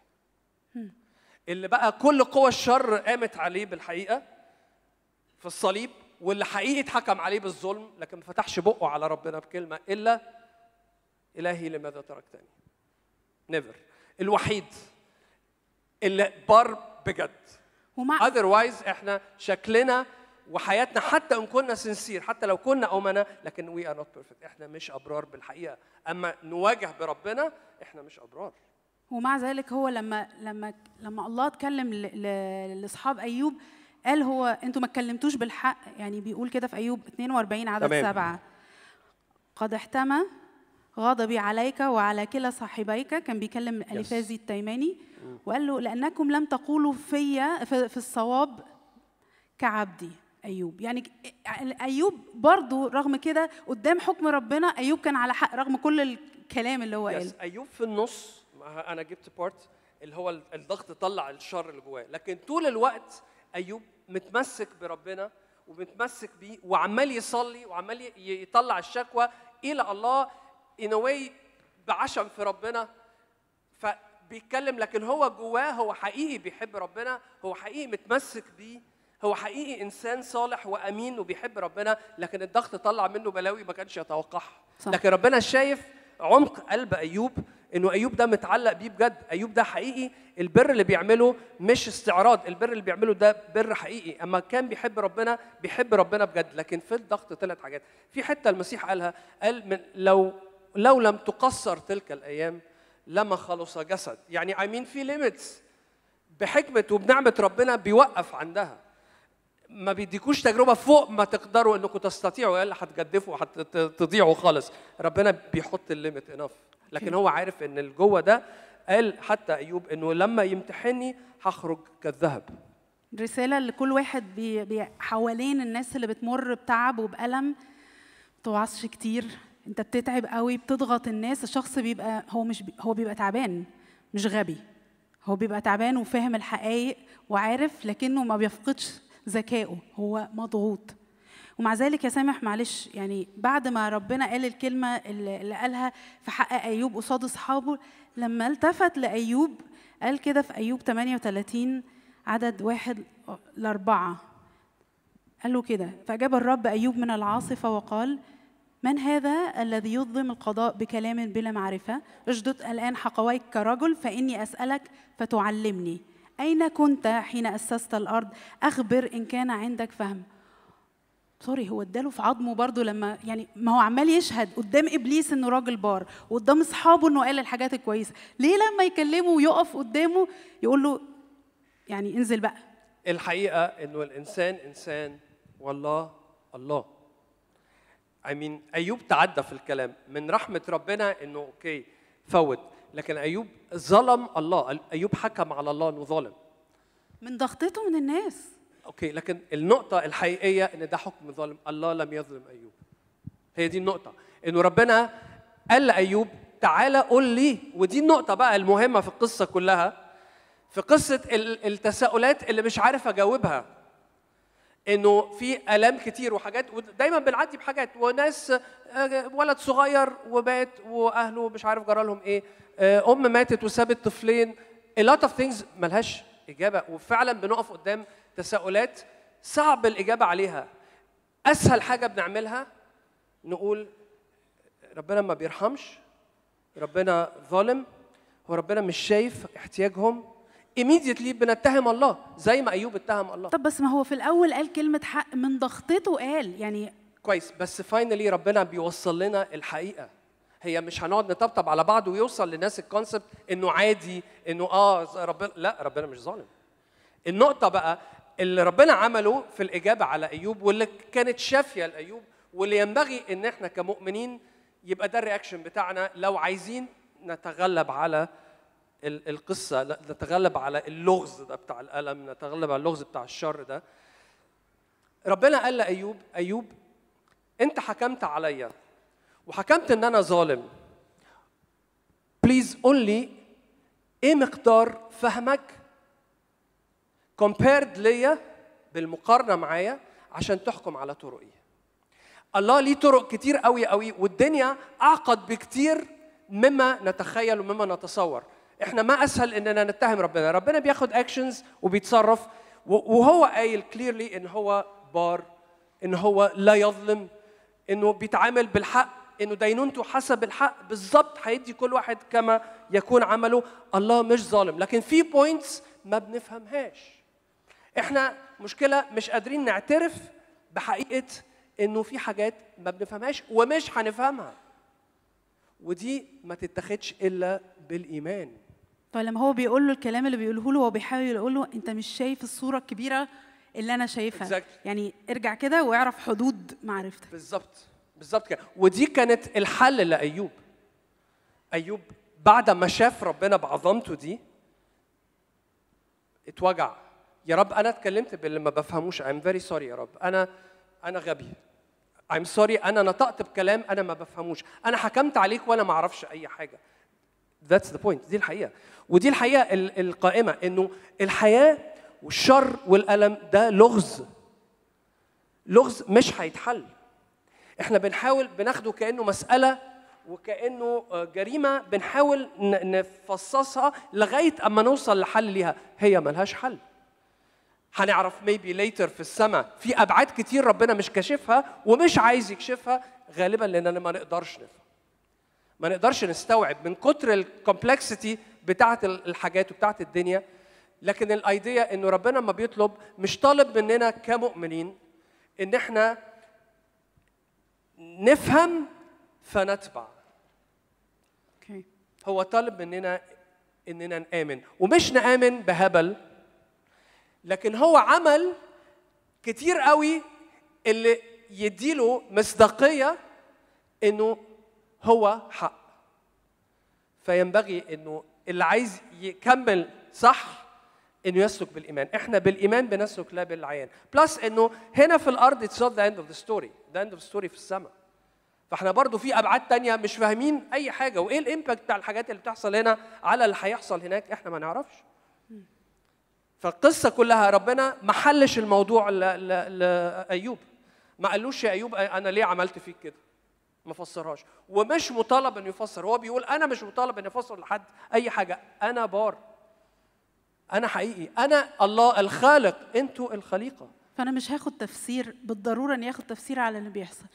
اللي بقى كل قوى الشر قامت عليه بالحقيقه في الصليب واللي حقيقي اتحكم عليه بالظلم لكن ما فتحش بقه على ربنا بكلمه الا الهي لماذا تركتني نيفر الوحيد اللي بار بجد ومع اذروايز احنا شكلنا وحياتنا حتى ان كنا سنسير حتى لو كنا امنا لكن وي ار نوت بيرفكت احنا مش ابرار بالحقيقه اما نواجه بربنا احنا مش ابرار ومع ذلك هو لما لما لما الله اتكلم ل- ل- لاصحاب ايوب قال هو انتوا ما اتكلمتوش بالحق يعني بيقول كده في ايوب 42 عدد تمام. سبعة قد احتمى غضبي عليك وعلى كلا صاحبيك كان بيكلم اليفازي التيماني وقال له لانكم لم تقولوا فيا في, في الصواب كعبدي ايوب يعني ك- ايوب برضو رغم كده قدام حكم ربنا ايوب كان على حق رغم كل الكلام اللي هو قاله يس ايوب في النص ما انا جبت بارت اللي هو الضغط طلع الشر اللي جواه لكن طول الوقت ايوب متمسك بربنا ومتمسك بيه وعمال يصلي وعمال ي- يطلع الشكوى الى الله in a way بعشم في ربنا فبيتكلم لكن هو جواه هو حقيقي بيحب ربنا هو حقيقي متمسك بيه هو حقيقي انسان صالح وامين وبيحب ربنا لكن الضغط طلع منه بلاوي ما كانش يتوقعها صح. لكن ربنا شايف عمق قلب ايوب انه ايوب ده متعلق بيه بجد ايوب ده حقيقي البر اللي بيعمله مش استعراض البر اللي بيعمله ده بر حقيقي اما كان بيحب ربنا بيحب ربنا بجد لكن في الضغط طلعت حاجات في حته المسيح قالها قال من لو لو لم تقصر تلك الايام لما خلص جسد يعني I mean في ليميتس بحكمه وبنعمه ربنا بيوقف عندها ما بيديكوش تجربه فوق ما تقدروا انكم تستطيعوا الا هتجدفوا هتضيعوا خالص ربنا بيحط الليميت انف لكن هو عارف ان الجوه ده قال حتى ايوب انه لما يمتحني هخرج كالذهب رسالة لكل واحد بي بي حوالين الناس اللي بتمر بتعب وبألم ما توعظش كتير انت بتتعب قوي بتضغط الناس الشخص بيبقى هو مش بي هو بيبقى تعبان مش غبي هو بيبقى تعبان وفاهم الحقائق وعارف لكنه ما بيفقدش ذكائه هو مضغوط ومع ذلك يا سامح معلش يعني بعد ما ربنا قال الكلمة اللي اللي قالها في حق أيوب قصاد أصحابه لما التفت لأيوب قال كده في أيوب 38 عدد واحد لأربعة قال له كده فأجاب الرب أيوب من العاصفة وقال من هذا الذي يظلم القضاء بكلام بلا معرفة اجدد الآن حقويك كرجل فإني أسألك فتعلمني أين كنت حين أسست الأرض أخبر إن كان عندك فهم سوري هو اداله في عظمه برضه لما يعني ما هو عمال يشهد قدام ابليس انه راجل بار وقدام اصحابه انه قال الحاجات الكويسه ليه لما يكلمه ويقف قدامه يقول له يعني انزل بقى الحقيقه انه الانسان انسان والله الله I mean ايوب تعدى في الكلام من رحمه ربنا انه اوكي فوت لكن ايوب ظلم الله ايوب حكم على الله انه ظالم من ضغطته من الناس اوكي لكن النقطة الحقيقية ان ده حكم ظالم، الله لم يظلم ايوب. هي دي النقطة، انه ربنا قال لأيوب تعالى قول لي ودي النقطة بقى المهمة في القصة كلها في قصة ال- التساؤلات اللي مش عارف اجاوبها. انه في الام كتير وحاجات ودايما بنعدي بحاجات وناس آه، ولد صغير ومات واهله مش عارف جرى لهم ايه آه، ام ماتت وسابت طفلين a lot of things ملهاش اجابه وفعلا بنقف قدام تساؤلات صعب الاجابه عليها اسهل حاجه بنعملها نقول ربنا ما بيرحمش ربنا ظالم هو ربنا مش شايف احتياجهم immediately بنتهم الله زي ما ايوب اتهم الله طب بس ما هو في الاول قال كلمه حق من ضغطته قال يعني كويس بس فاينلي ربنا بيوصل لنا الحقيقه هي مش هنقعد نطبطب على بعض ويوصل للناس الكونسبت انه عادي انه اه ربنا لا ربنا مش ظالم النقطه بقى اللي ربنا عمله في الاجابه على ايوب واللي كانت شافيه لايوب واللي ينبغي ان احنا كمؤمنين يبقى ده الرياكشن بتاعنا لو عايزين نتغلب على ال- القصه لا، نتغلب على اللغز ده بتاع الالم نتغلب على اللغز بتاع الشر ده ربنا قال لايوب ايوب انت حكمت عليا وحكمت ان انا ظالم بليز قول لي ايه مقدار فهمك compared ليا بالمقارنه معايا عشان تحكم على طرقي الله ليه طرق كتير قوي قوي والدنيا اعقد بكتير مما نتخيل ومما نتصور احنا ما اسهل اننا نتهم ربنا ربنا بياخد اكشنز وبيتصرف و- وهو قايل كليرلي ان هو بار ان هو لا يظلم انه بيتعامل بالحق انه دينونته حسب الحق بالظبط هيدي كل واحد كما يكون عمله الله مش ظالم لكن في بوينتس ما بنفهمهاش احنا مشكله مش قادرين نعترف بحقيقه انه في حاجات ما بنفهمهاش ومش هنفهمها ودي ما تتاخدش الا بالايمان فلما هو بيقول له الكلام اللي بيقوله له هو بيحاول يقول له انت مش شايف الصوره الكبيره اللي انا شايفها Exactly. يعني ارجع كده واعرف حدود معرفتك بالظبط بالظبط كده ودي كانت الحل لايوب ايوب بعد ما شاف ربنا بعظمته دي اتوجع يا رب انا اتكلمت باللي ما بفهموش I'm very sorry يا رب انا انا غبي I'm sorry انا نطقت بكلام انا ما بفهموش انا حكمت عليك وانا ما اعرفش اي حاجه That's the point دي الحقيقة ودي الحقيقة ال- القائمة إنه الحياة والشر والألم ده لغز لغز مش هيتحل احنا بنحاول بناخده كأنه مسألة وكأنه آه، جريمة بنحاول ن- نفصصها لغاية أما نوصل لحل ليها هي ملهاش حل هنعرف maybe later في السماء في ابعاد كتير ربنا مش كاشفها ومش عايز يكشفها غالبا لاننا ما نقدرش نفهم ما نقدرش نستوعب من كتر الكومبلكسيتي بتاعه الحاجات وبتاعه الدنيا لكن الايديا انه ربنا ما بيطلب مش طالب مننا كمؤمنين ان احنا نفهم فنتبع اوكي هو طالب مننا اننا نامن ومش نامن بهبل لكن هو عمل كتير قوي اللي يديله مصداقيه انه هو حق فينبغي انه اللي عايز يكمل صح انه يسلك بالايمان احنا بالايمان بنسلك لا بالعيان بلس انه هنا في الارض اتس not the end of the story the end of the story في السماء فاحنا برضو في ابعاد تانية مش فاهمين اي حاجه وايه الامباكت بتاع الحاجات اللي بتحصل هنا على اللي هيحصل هناك احنا ما نعرفش فالقصه كلها ربنا ما حلش الموضوع ل- ل- لايوب ما قالوش يا ايوب انا ليه عملت فيك كده ما فسرهاش ومش مطالب انه يفسر هو بيقول انا مش مطالب اني افسر لحد اي حاجه انا بار انا حقيقي انا الله الخالق انتوا الخليقه فانا مش هاخد تفسير بالضروره اني اخد تفسير على اللي بيحصل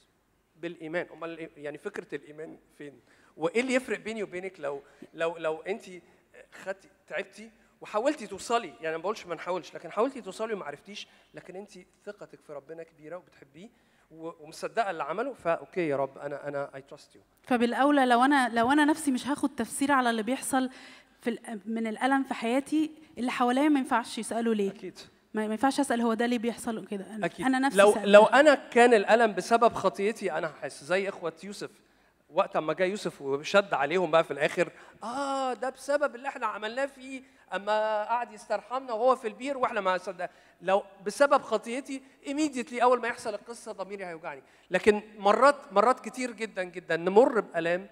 بالايمان امال إيه؟ يعني فكره الايمان فين وايه اللي يفرق بيني وبينك لو لو لو انت خدتي تعبتي وحاولتي توصلي يعني ما بقولش ما نحاولش لكن حاولتي توصلي وما عرفتيش لكن انت ثقتك في ربنا كبيره وبتحبيه و- ومصدقه اللي عمله فاوكي يا رب انا انا اي تراست يو فبالاولى لو انا لو انا نفسي مش هاخد تفسير على اللي بيحصل في ال- من الالم في حياتي اللي حواليا ما ينفعش يسالوا ليه اكيد ما ما ينفعش اسال هو ده ليه بيحصل كده انا, اكيد أنا نفسي لو سألت. لو انا كان الالم بسبب خطيتي انا هحس زي اخوه يوسف وقت ما جاء يوسف وشد عليهم بقى في الاخر اه ده بسبب اللي احنا عملناه فيه اما قعد يسترحمنا وهو في البير واحنا ما صدق لو بسبب خطيتي immediately اول ما يحصل القصه ضميري هيوجعني لكن مرات مرات كتير جدا جدا نمر بالام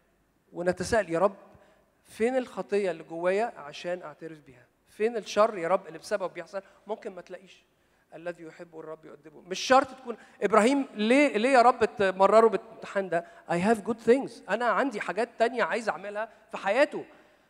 ونتساءل يا رب فين الخطيه اللي جوايا عشان اعترف بيها فين الشر يا رب اللي بسببه بيحصل ممكن ما تلاقيش الذي يحبه الرب يؤدبه مش شرط تكون ابراهيم ليه ليه يا رب تمرره بالامتحان ده I have good things انا عندي حاجات تانية عايز اعملها في حياته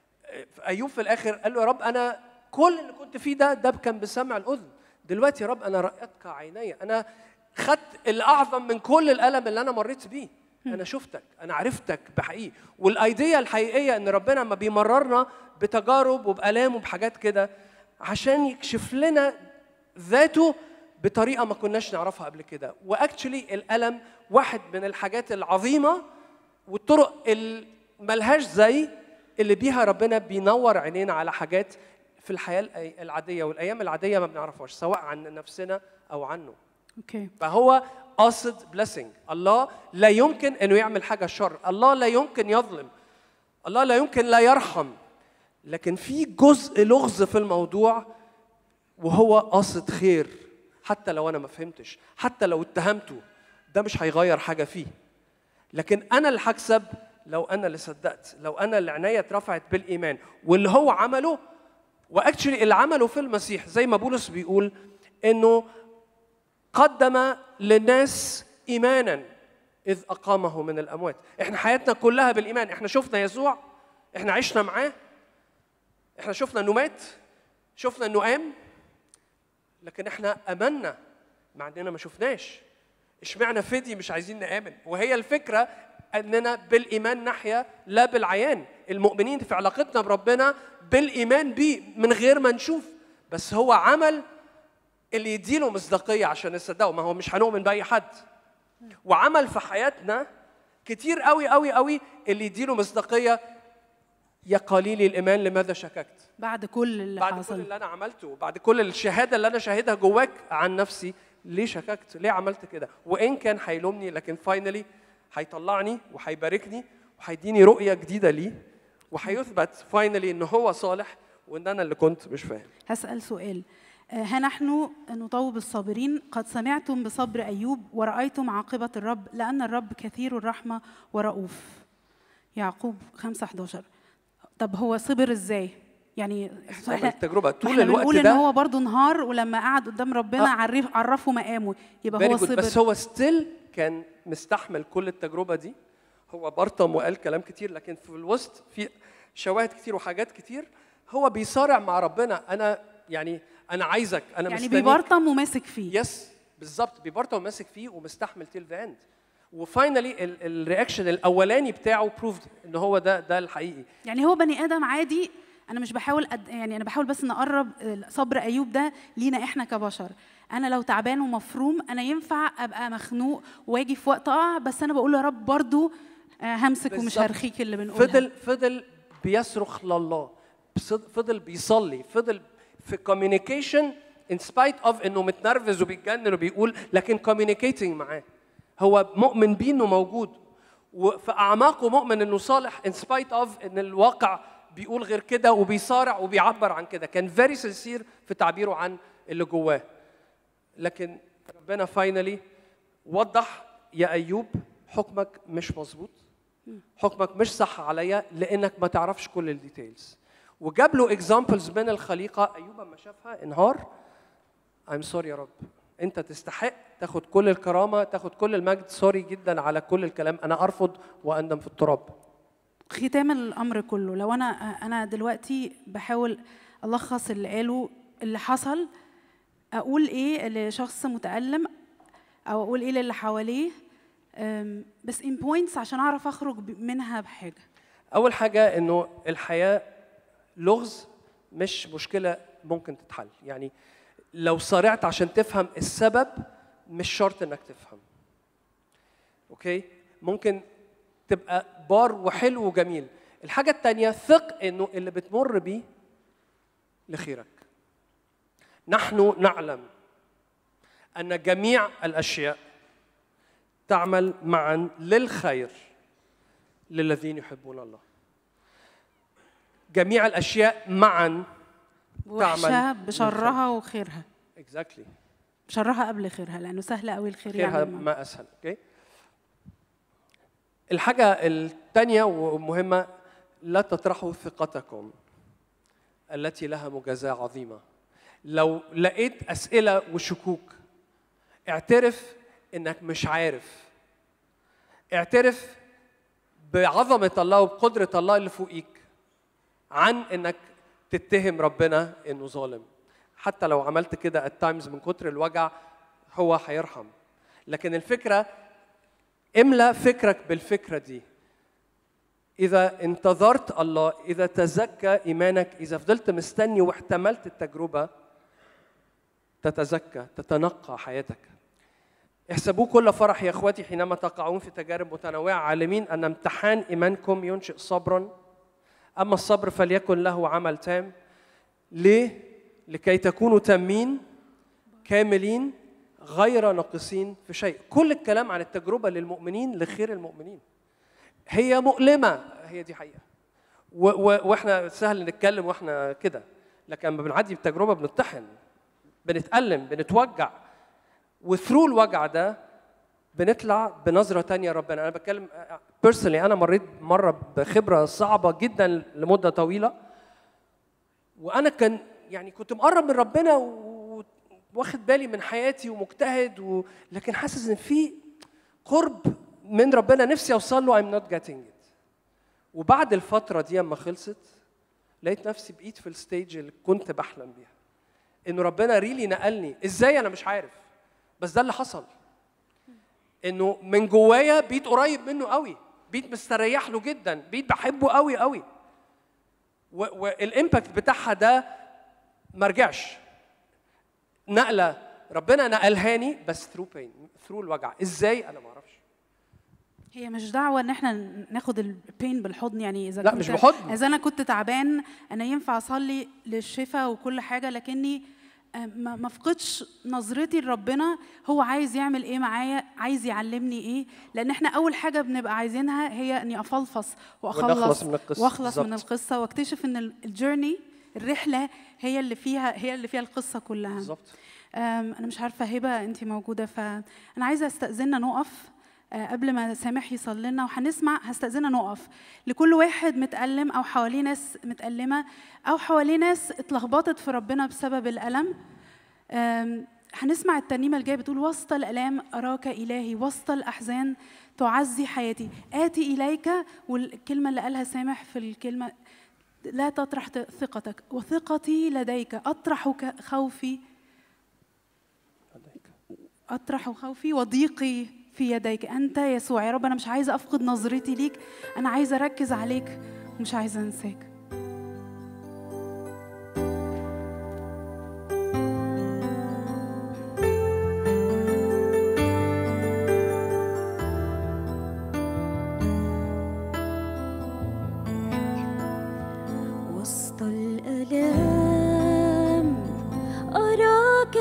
ايوب في الاخر قال له يا رب انا كل اللي كنت فيه ده ده كان بسمع الاذن دلوقتي يا رب انا رأيتك عيني انا خدت الاعظم من كل الالم اللي انا مريت بيه انا شفتك انا عرفتك بحقيقي والايديا الحقيقيه ان ربنا ما بيمررنا بتجارب وبالام وبحاجات كده عشان يكشف لنا ذاته بطريقه ما كناش نعرفها قبل كده واكشلي الالم واحد من الحاجات العظيمه والطرق اللي ملهاش زي اللي بيها ربنا بينور عينينا على حاجات في الحياه الأي- العاديه والايام العاديه ما بنعرفهاش سواء عن نفسنا او عنه اوكي فهو قاصد بليسنج الله لا يمكن انه يعمل حاجه شر الله لا يمكن يظلم الله لا يمكن لا يرحم لكن في جزء لغز في الموضوع وهو قاصد خير حتى لو انا ما فهمتش حتى لو اتهمته ده مش هيغير حاجه فيه لكن انا اللي هكسب لو انا اللي صدقت لو انا اللي عينيا اترفعت بالايمان واللي هو عمله واكشلي اللي عمله في المسيح زي ما بولس بيقول انه قدم للناس ايمانا اذ اقامه من الاموات احنا حياتنا كلها بالايمان احنا شفنا يسوع احنا عشنا معاه احنا شفنا انه مات شفنا انه قام لكن احنا امنا مع اننا ما شفناش اشمعنى فدي مش عايزين نامن وهي الفكره اننا بالايمان نحيا لا بالعيان المؤمنين في علاقتنا بربنا بالايمان بيه من غير ما نشوف بس هو عمل اللي يديله مصداقيه عشان نصدقه ما هو مش هنؤمن باي حد وعمل في حياتنا كتير قوي قوي قوي اللي يديله مصداقيه يا قليل الايمان لماذا شككت بعد كل اللي بعد كل حصل اللي انا عملته بعد كل الشهاده اللي انا شاهدها جواك عن نفسي ليه شككت ليه عملت كده وان كان هيلومني لكن فاينلي هيطلعني وهيباركني وهيديني رؤيه جديده ليه وهيثبت فاينلي ان هو صالح وان انا اللي كنت مش فاهم هسأل سؤال آه، ها نحن نطوب الصابرين قد سمعتم بصبر أيوب ورأيتم عاقبة الرب لأن الرب كثير الرحمة ورؤوف يعقوب 5 11 طب هو صبر ازاي؟ يعني عمل التجربه طول احنا الوقت بنقول ان ده هو برضه انهار ولما قعد قدام ربنا آه. عرف عرفه مقامه يبقى Very هو good. صبر بس هو ستيل كان مستحمل كل التجربه دي هو برطم وقال كلام كتير لكن في الوسط في شواهد كتير وحاجات كتير هو بيصارع مع ربنا انا يعني انا عايزك انا يعني مستنيك بيبرطم وماسك فيه يس بالظبط بيبرطم وماسك فيه ومستحمل تيل ذا اند وفاينلي الرياكشن الاولاني بتاعه بروفد ان هو ده ده الحقيقي يعني هو بني ادم عادي انا مش بحاول أد... يعني انا بحاول بس نقرب صبر ايوب ده لينا احنا كبشر انا لو تعبان ومفروم انا ينفع ابقى مخنوق واجي في وقت اقع بس انا بقول يا رب برضو آه، همسك ومش بالظبط. هرخيك اللي بنقولها فضل فضل بيصرخ لله بصد- فضل بيصلي فضل في كوميونيكيشن ان سبايت اوف انه متنرفز وبيتجنن وبيقول لكن كوميونيكيتنج معاه هو مؤمن بيه انه موجود وفي اعماقه مؤمن انه صالح ان سبايت اوف ان الواقع بيقول غير كده وبيصارع وبيعبر عن كده كان فيري سنسير في تعبيره عن اللي جواه لكن ربنا فاينلي وضح يا ايوب حكمك مش مظبوط حكمك مش صح عليا لانك ما تعرفش كل الديتيلز وجاب له اكزامبلز من الخليقه ايوب اما شافها انهار I'm سوري يا رب انت تستحق تاخد كل الكرامه تاخد كل المجد سوري جدا على كل الكلام انا ارفض واندم في التراب ختام الامر كله لو انا انا دلوقتي بحاول الخص اللي قاله اللي حصل اقول ايه لشخص متالم او اقول ايه للي حواليه أم، بس ان بوينتس عشان اعرف اخرج ب- منها بحاجه اول حاجه انه الحياه لغز مش مشكله ممكن تتحل يعني لو صارعت عشان تفهم السبب مش شرط انك تفهم اوكي ممكن تبقى بار وحلو وجميل الحاجه الثانيه ثق انه اللي بتمر بيه لخيرك نحن نعلم ان جميع الاشياء تعمل معا للخير للذين يحبون الله جميع الاشياء معا وحشه تعمل بشرها وخيرها اكزاكتلي شرها قبل خيرها لانه سهل قوي الخير خيرها يعمل معاك. ما اسهل اوكي الحاجه الثانيه ومهمه لا تطرحوا ثقتكم التي لها مجازاه عظيمه لو لقيت اسئله وشكوك اعترف انك مش عارف اعترف بعظمه الله وبقدره الله اللي فوقيك عن انك تتهم ربنا انه ظالم حتى لو عملت كده at times من كتر الوجع هو هيرحم لكن الفكره املا فكرك بالفكره دي اذا انتظرت الله اذا تزكى ايمانك اذا فضلت مستني واحتملت التجربه تتزكى تتنقى حياتك احسبوه كل فرح يا اخواتي حينما تقعون في تجارب متنوعه عالمين ان امتحان ايمانكم ينشئ صبرا اما الصبر فليكن له عمل تام ليه لكي تكونوا تامين كاملين غير ناقصين في شيء كل الكلام عن التجربه للمؤمنين لخير المؤمنين هي مؤلمه هي دي حقيقه و- و- واحنا سهل نتكلم واحنا كده لكن لما بنعدي بتجربه بنطحن بنتألم بنتوجع وثرو الوجع ده بنطلع بنظرة تانية ربنا أنا بتكلم بيرسونلي أنا مريت مرة بخبرة صعبة جدا لمدة طويلة وأنا كان يعني كنت مقرب من ربنا و- واخد بالي من حياتي ومجتهد و... لكن حاسس إن في قرب من ربنا نفسي أوصل له I'm not getting it وبعد الفترة دي أما خلصت لقيت نفسي بقيت في الستيج اللي كنت بحلم بيها انه ربنا ريلي نقلني ازاي انا مش عارف بس ده اللي حصل انه من جوايا بقيت قريب منه قوي بقيت مستريح له جدا بقيت بحبه قوي قوي و- والامباكت بتاعها ده ما رجعش نقله ربنا نقلهاني بس ثرو بين ثرو الوجع ازاي انا ما اعرفش هي مش دعوه ان احنا ناخد البين بالحضن يعني اذا لا، كنت مش بحضن. اذا انا كنت تعبان انا ينفع اصلي للشفاء وكل حاجه لكني آه، ما ما افقدش نظرتي لربنا هو عايز يعمل ايه معايا عايز يعلمني ايه لان احنا اول حاجه بنبقى عايزينها هي اني افلفص واخلص ونخلص من القصة. واخلص من بالظبط. القصه واكتشف ان ال- الجيرني الرحله هي اللي فيها هي اللي فيها القصه كلها بالظبط أم، انا مش عارفه هبه انت موجوده فانا عايزه استاذننا نقف آه، قبل ما سامح يصلي لنا وهنسمع هستاذننا نقف لكل واحد متألم او حواليه ناس متألمه او حواليه ناس اتلخبطت في ربنا بسبب الألم أم، هنسمع الترنيمه الجايه بتقول وسط الالام اراك الهي وسط الاحزان تعزي حياتي اتي اليك والكلمه اللي قالها سامح في الكلمه لا تطرح ت- ثقتك وثقتي لديك أطرح ك- خوفي أطرح خوفي وضيقي في يديك أنت يسوع يا رب أنا مش عايزة أفقد نظرتي ليك أنا عايزة أركز عليك ومش عايزة أنساك وسط الآلام أراك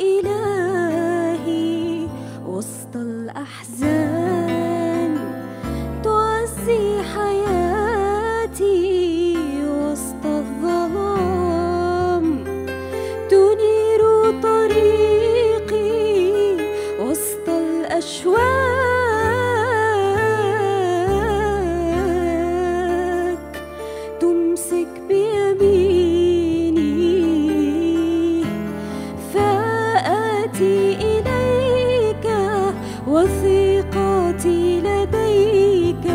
إلهي وسط الأحزان تعزي حياتي وسط الظلام تنير طريقي وسط الأشواك تمسك بيميني فآتي إليك وثيقتي لديك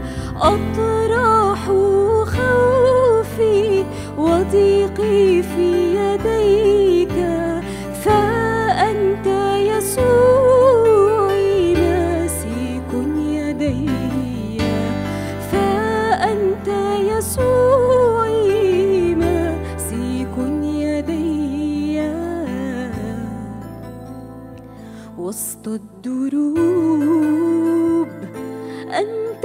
أطرح خوفي وضيقي في يديك فأنت يسوعي ماسك يدي فأنت يسوعي ماسك يدي وسط الدروب أنت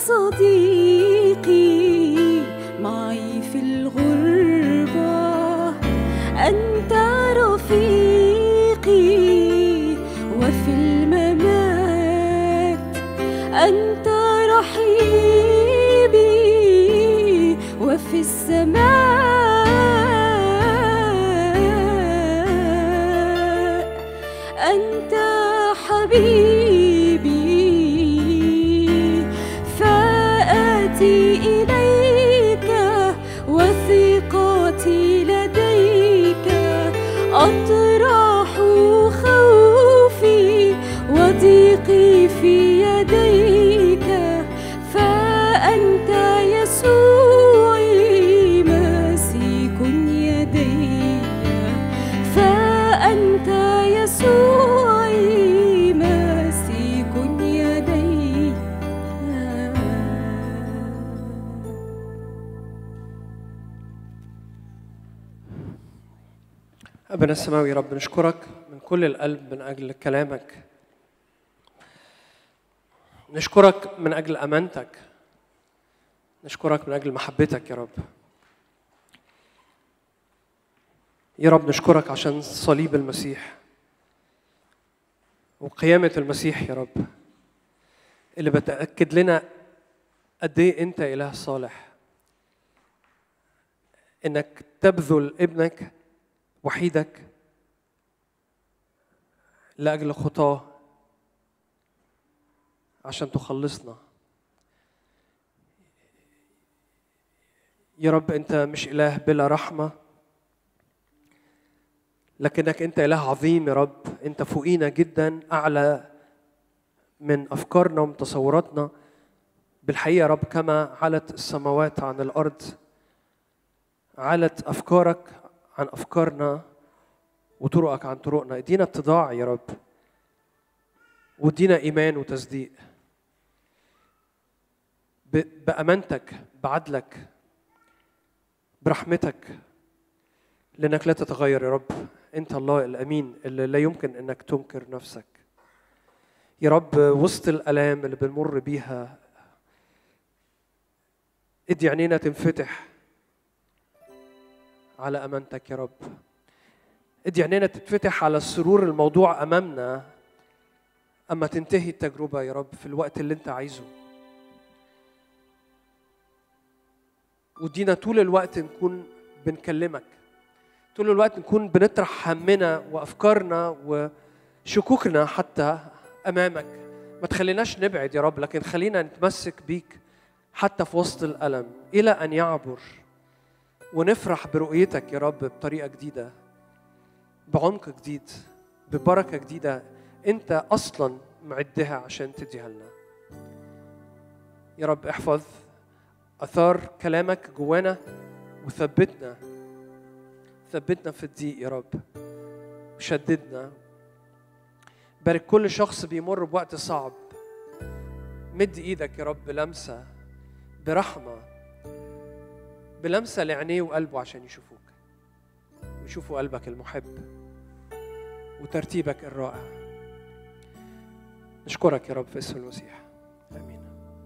صديقي معي في الغربة أنت رفيقي وفي الممات أنت رحيبي وفي السماء أنت حبيبي فآتي إليك وثيقتي لديك أطرح خوفي وضيقي في يديك فأنت يسوعي ماسك يدي فأنت يسوعي ماسك يدي أبنا السماوي يا رب نشكرك من كل القلب من أجل كلامك نشكرك من أجل أمانتك نشكرك من أجل محبتك يا رب يا رب نشكرك عشان صليب المسيح وقيامة المسيح يا رب اللي بتأكد لنا قد إيه أنت إله صالح إنك تبذل ابنك وحيدك لأجل خطاه عشان تخلصنا يا رب أنت مش إله بلا رحمة لكنك أنت إله عظيم يا رب أنت فوقينا جدا أعلى من أفكارنا ومن تصوراتنا بالحقيقة يا رب كما علت السماوات عن الأرض علت أفكارك عن أفكارنا وطرقك عن طرقنا ادينا اتضاع يا رب وادينا إيمان وتصديق ب- بأمانتك بعدلك برحمتك لأنك لا تتغير يا رب أنت الله الأمين اللي لا يمكن أنك تنكر نفسك يا رب وسط الآلام اللي بنمر بيها ادي عينينا تنفتح على امانتك يا رب ادي عينينا تتفتح على السرور الموضوع امامنا اما تنتهي التجربه يا رب في الوقت اللي انت عايزه ودينا طول الوقت نكون بنكلمك طول الوقت نكون بنطرح همنا وافكارنا وشكوكنا حتى امامك ما تخليناش نبعد يا رب لكن خلينا نتمسك بيك حتى في وسط الالم الى ان يعبر ونفرح برؤيتك يا رب بطريقه جديده بعمق جديد ببركه جديده انت اصلا معدها عشان تديها لنا يا رب احفظ اثار كلامك جوانا وثبتنا ثبتنا في الضيق يا رب وشددنا بارك كل شخص بيمر بوقت صعب مد ايدك يا رب لمسه برحمه بلمسه لعينيه وقلبه عشان يشوفوك ويشوفوا قلبك المحب وترتيبك الرائع نشكرك يا رب في اسم المسيح امين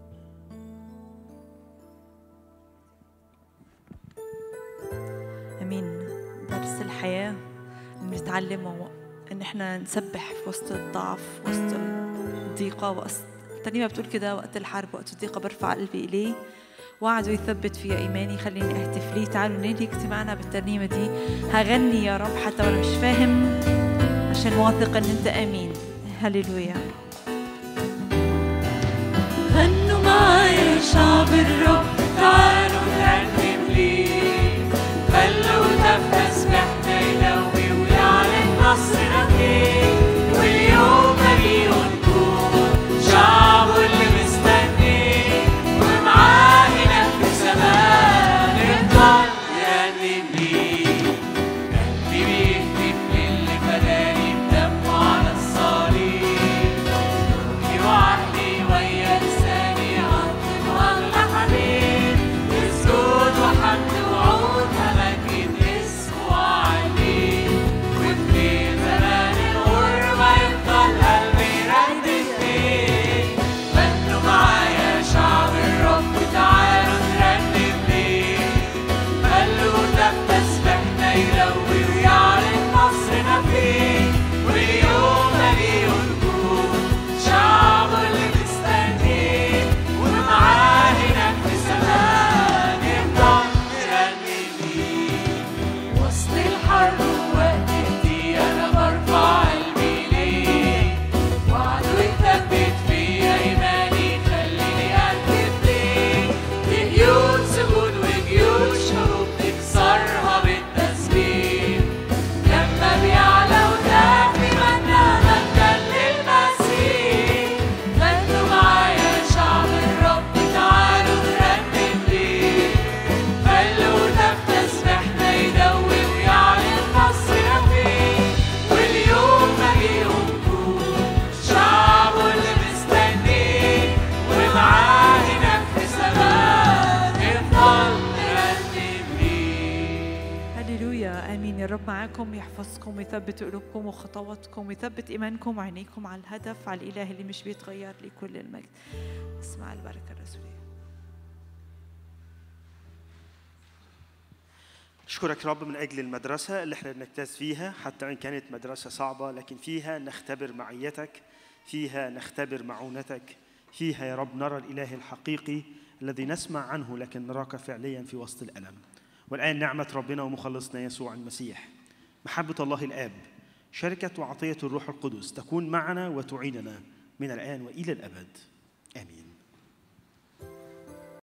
امين درس الحياه بنتعلمه ان احنا نسبح في وسط الضعف وسط الضيقه وسط الترنيمه بتقول كده وقت الحرب وقت الضيقه برفع قلبي اليه وعده يثبت في ايماني خليني اهتف ليه تعالوا ننهي اجتماعنا بالترنيمه دي هغني يا رب حتى وانا مش فاهم عشان واثق ان انت امين هللويا غنوا معايا شعب الرب تعالوا نرنم ليه خلوا تنفس بحنا يلوي ويعلن نصرنا فيه واليوم مليء نجوم شعبه اللي مستنيه ومعاه هناك في سماء نفضل نرنم ليه قلبي بيهتف للي فداني بدمه على الصليب روحي وعقلي ويا لساني عطل واغلى حبيب اسجود وحمد وعود همجد اسمه وعليه وفي زمان الغربة يفضل قلبي يردد فيه غنوا معايا شعب الرب تعالوا نرنم ليه خلوا تنفس بحنا يلوي ويعلن نصرنا فيه واليوم مليء نجوم شعبه اللي مستنيه ومعاه هناك في سماء نفضل نرنم ليه وسط الحرب ووقت الضيق انا برفع قلبي ليه وعده يثبت فيا ايماني خليني اكتب ليه لقيود سجود وجيوش حروب تكسرها بالتسبيح لما بيعلى ودافي منا مجدا للمسيح غنوا معايا شعب الرب تعالوا نرنم ليه خلوا نفس احنا يدوي ويعلن نصرنا فيه واليوم مليء نجوم شعبه اللي مستنيه ومعاه هناك في سماء نفضل نرنم ليه هللويا امين يا رب معاكم يحفظكم ويثبت قلوبكم وخطواتكم ويثبت ايمانكم وعينيكم على الهدف على الاله اللي مش بيتغير لكل المجد اسمع البركه الرسوليه أشكرك رب من أجل المدرسة اللي احنا بنجتاز فيها حتى وإن كانت مدرسة صعبة لكن فيها نختبر معيتك فيها نختبر معونتك فيها يا رب نرى الإله الحقيقي الذي نسمع عنه لكن نراك فعليا في وسط الألم والآن نعمة ربنا ومخلصنا يسوع المسيح محبة الله الآب شركة وعطية الروح القدس تكون معنا وتعيننا من الآن وإلى الأبد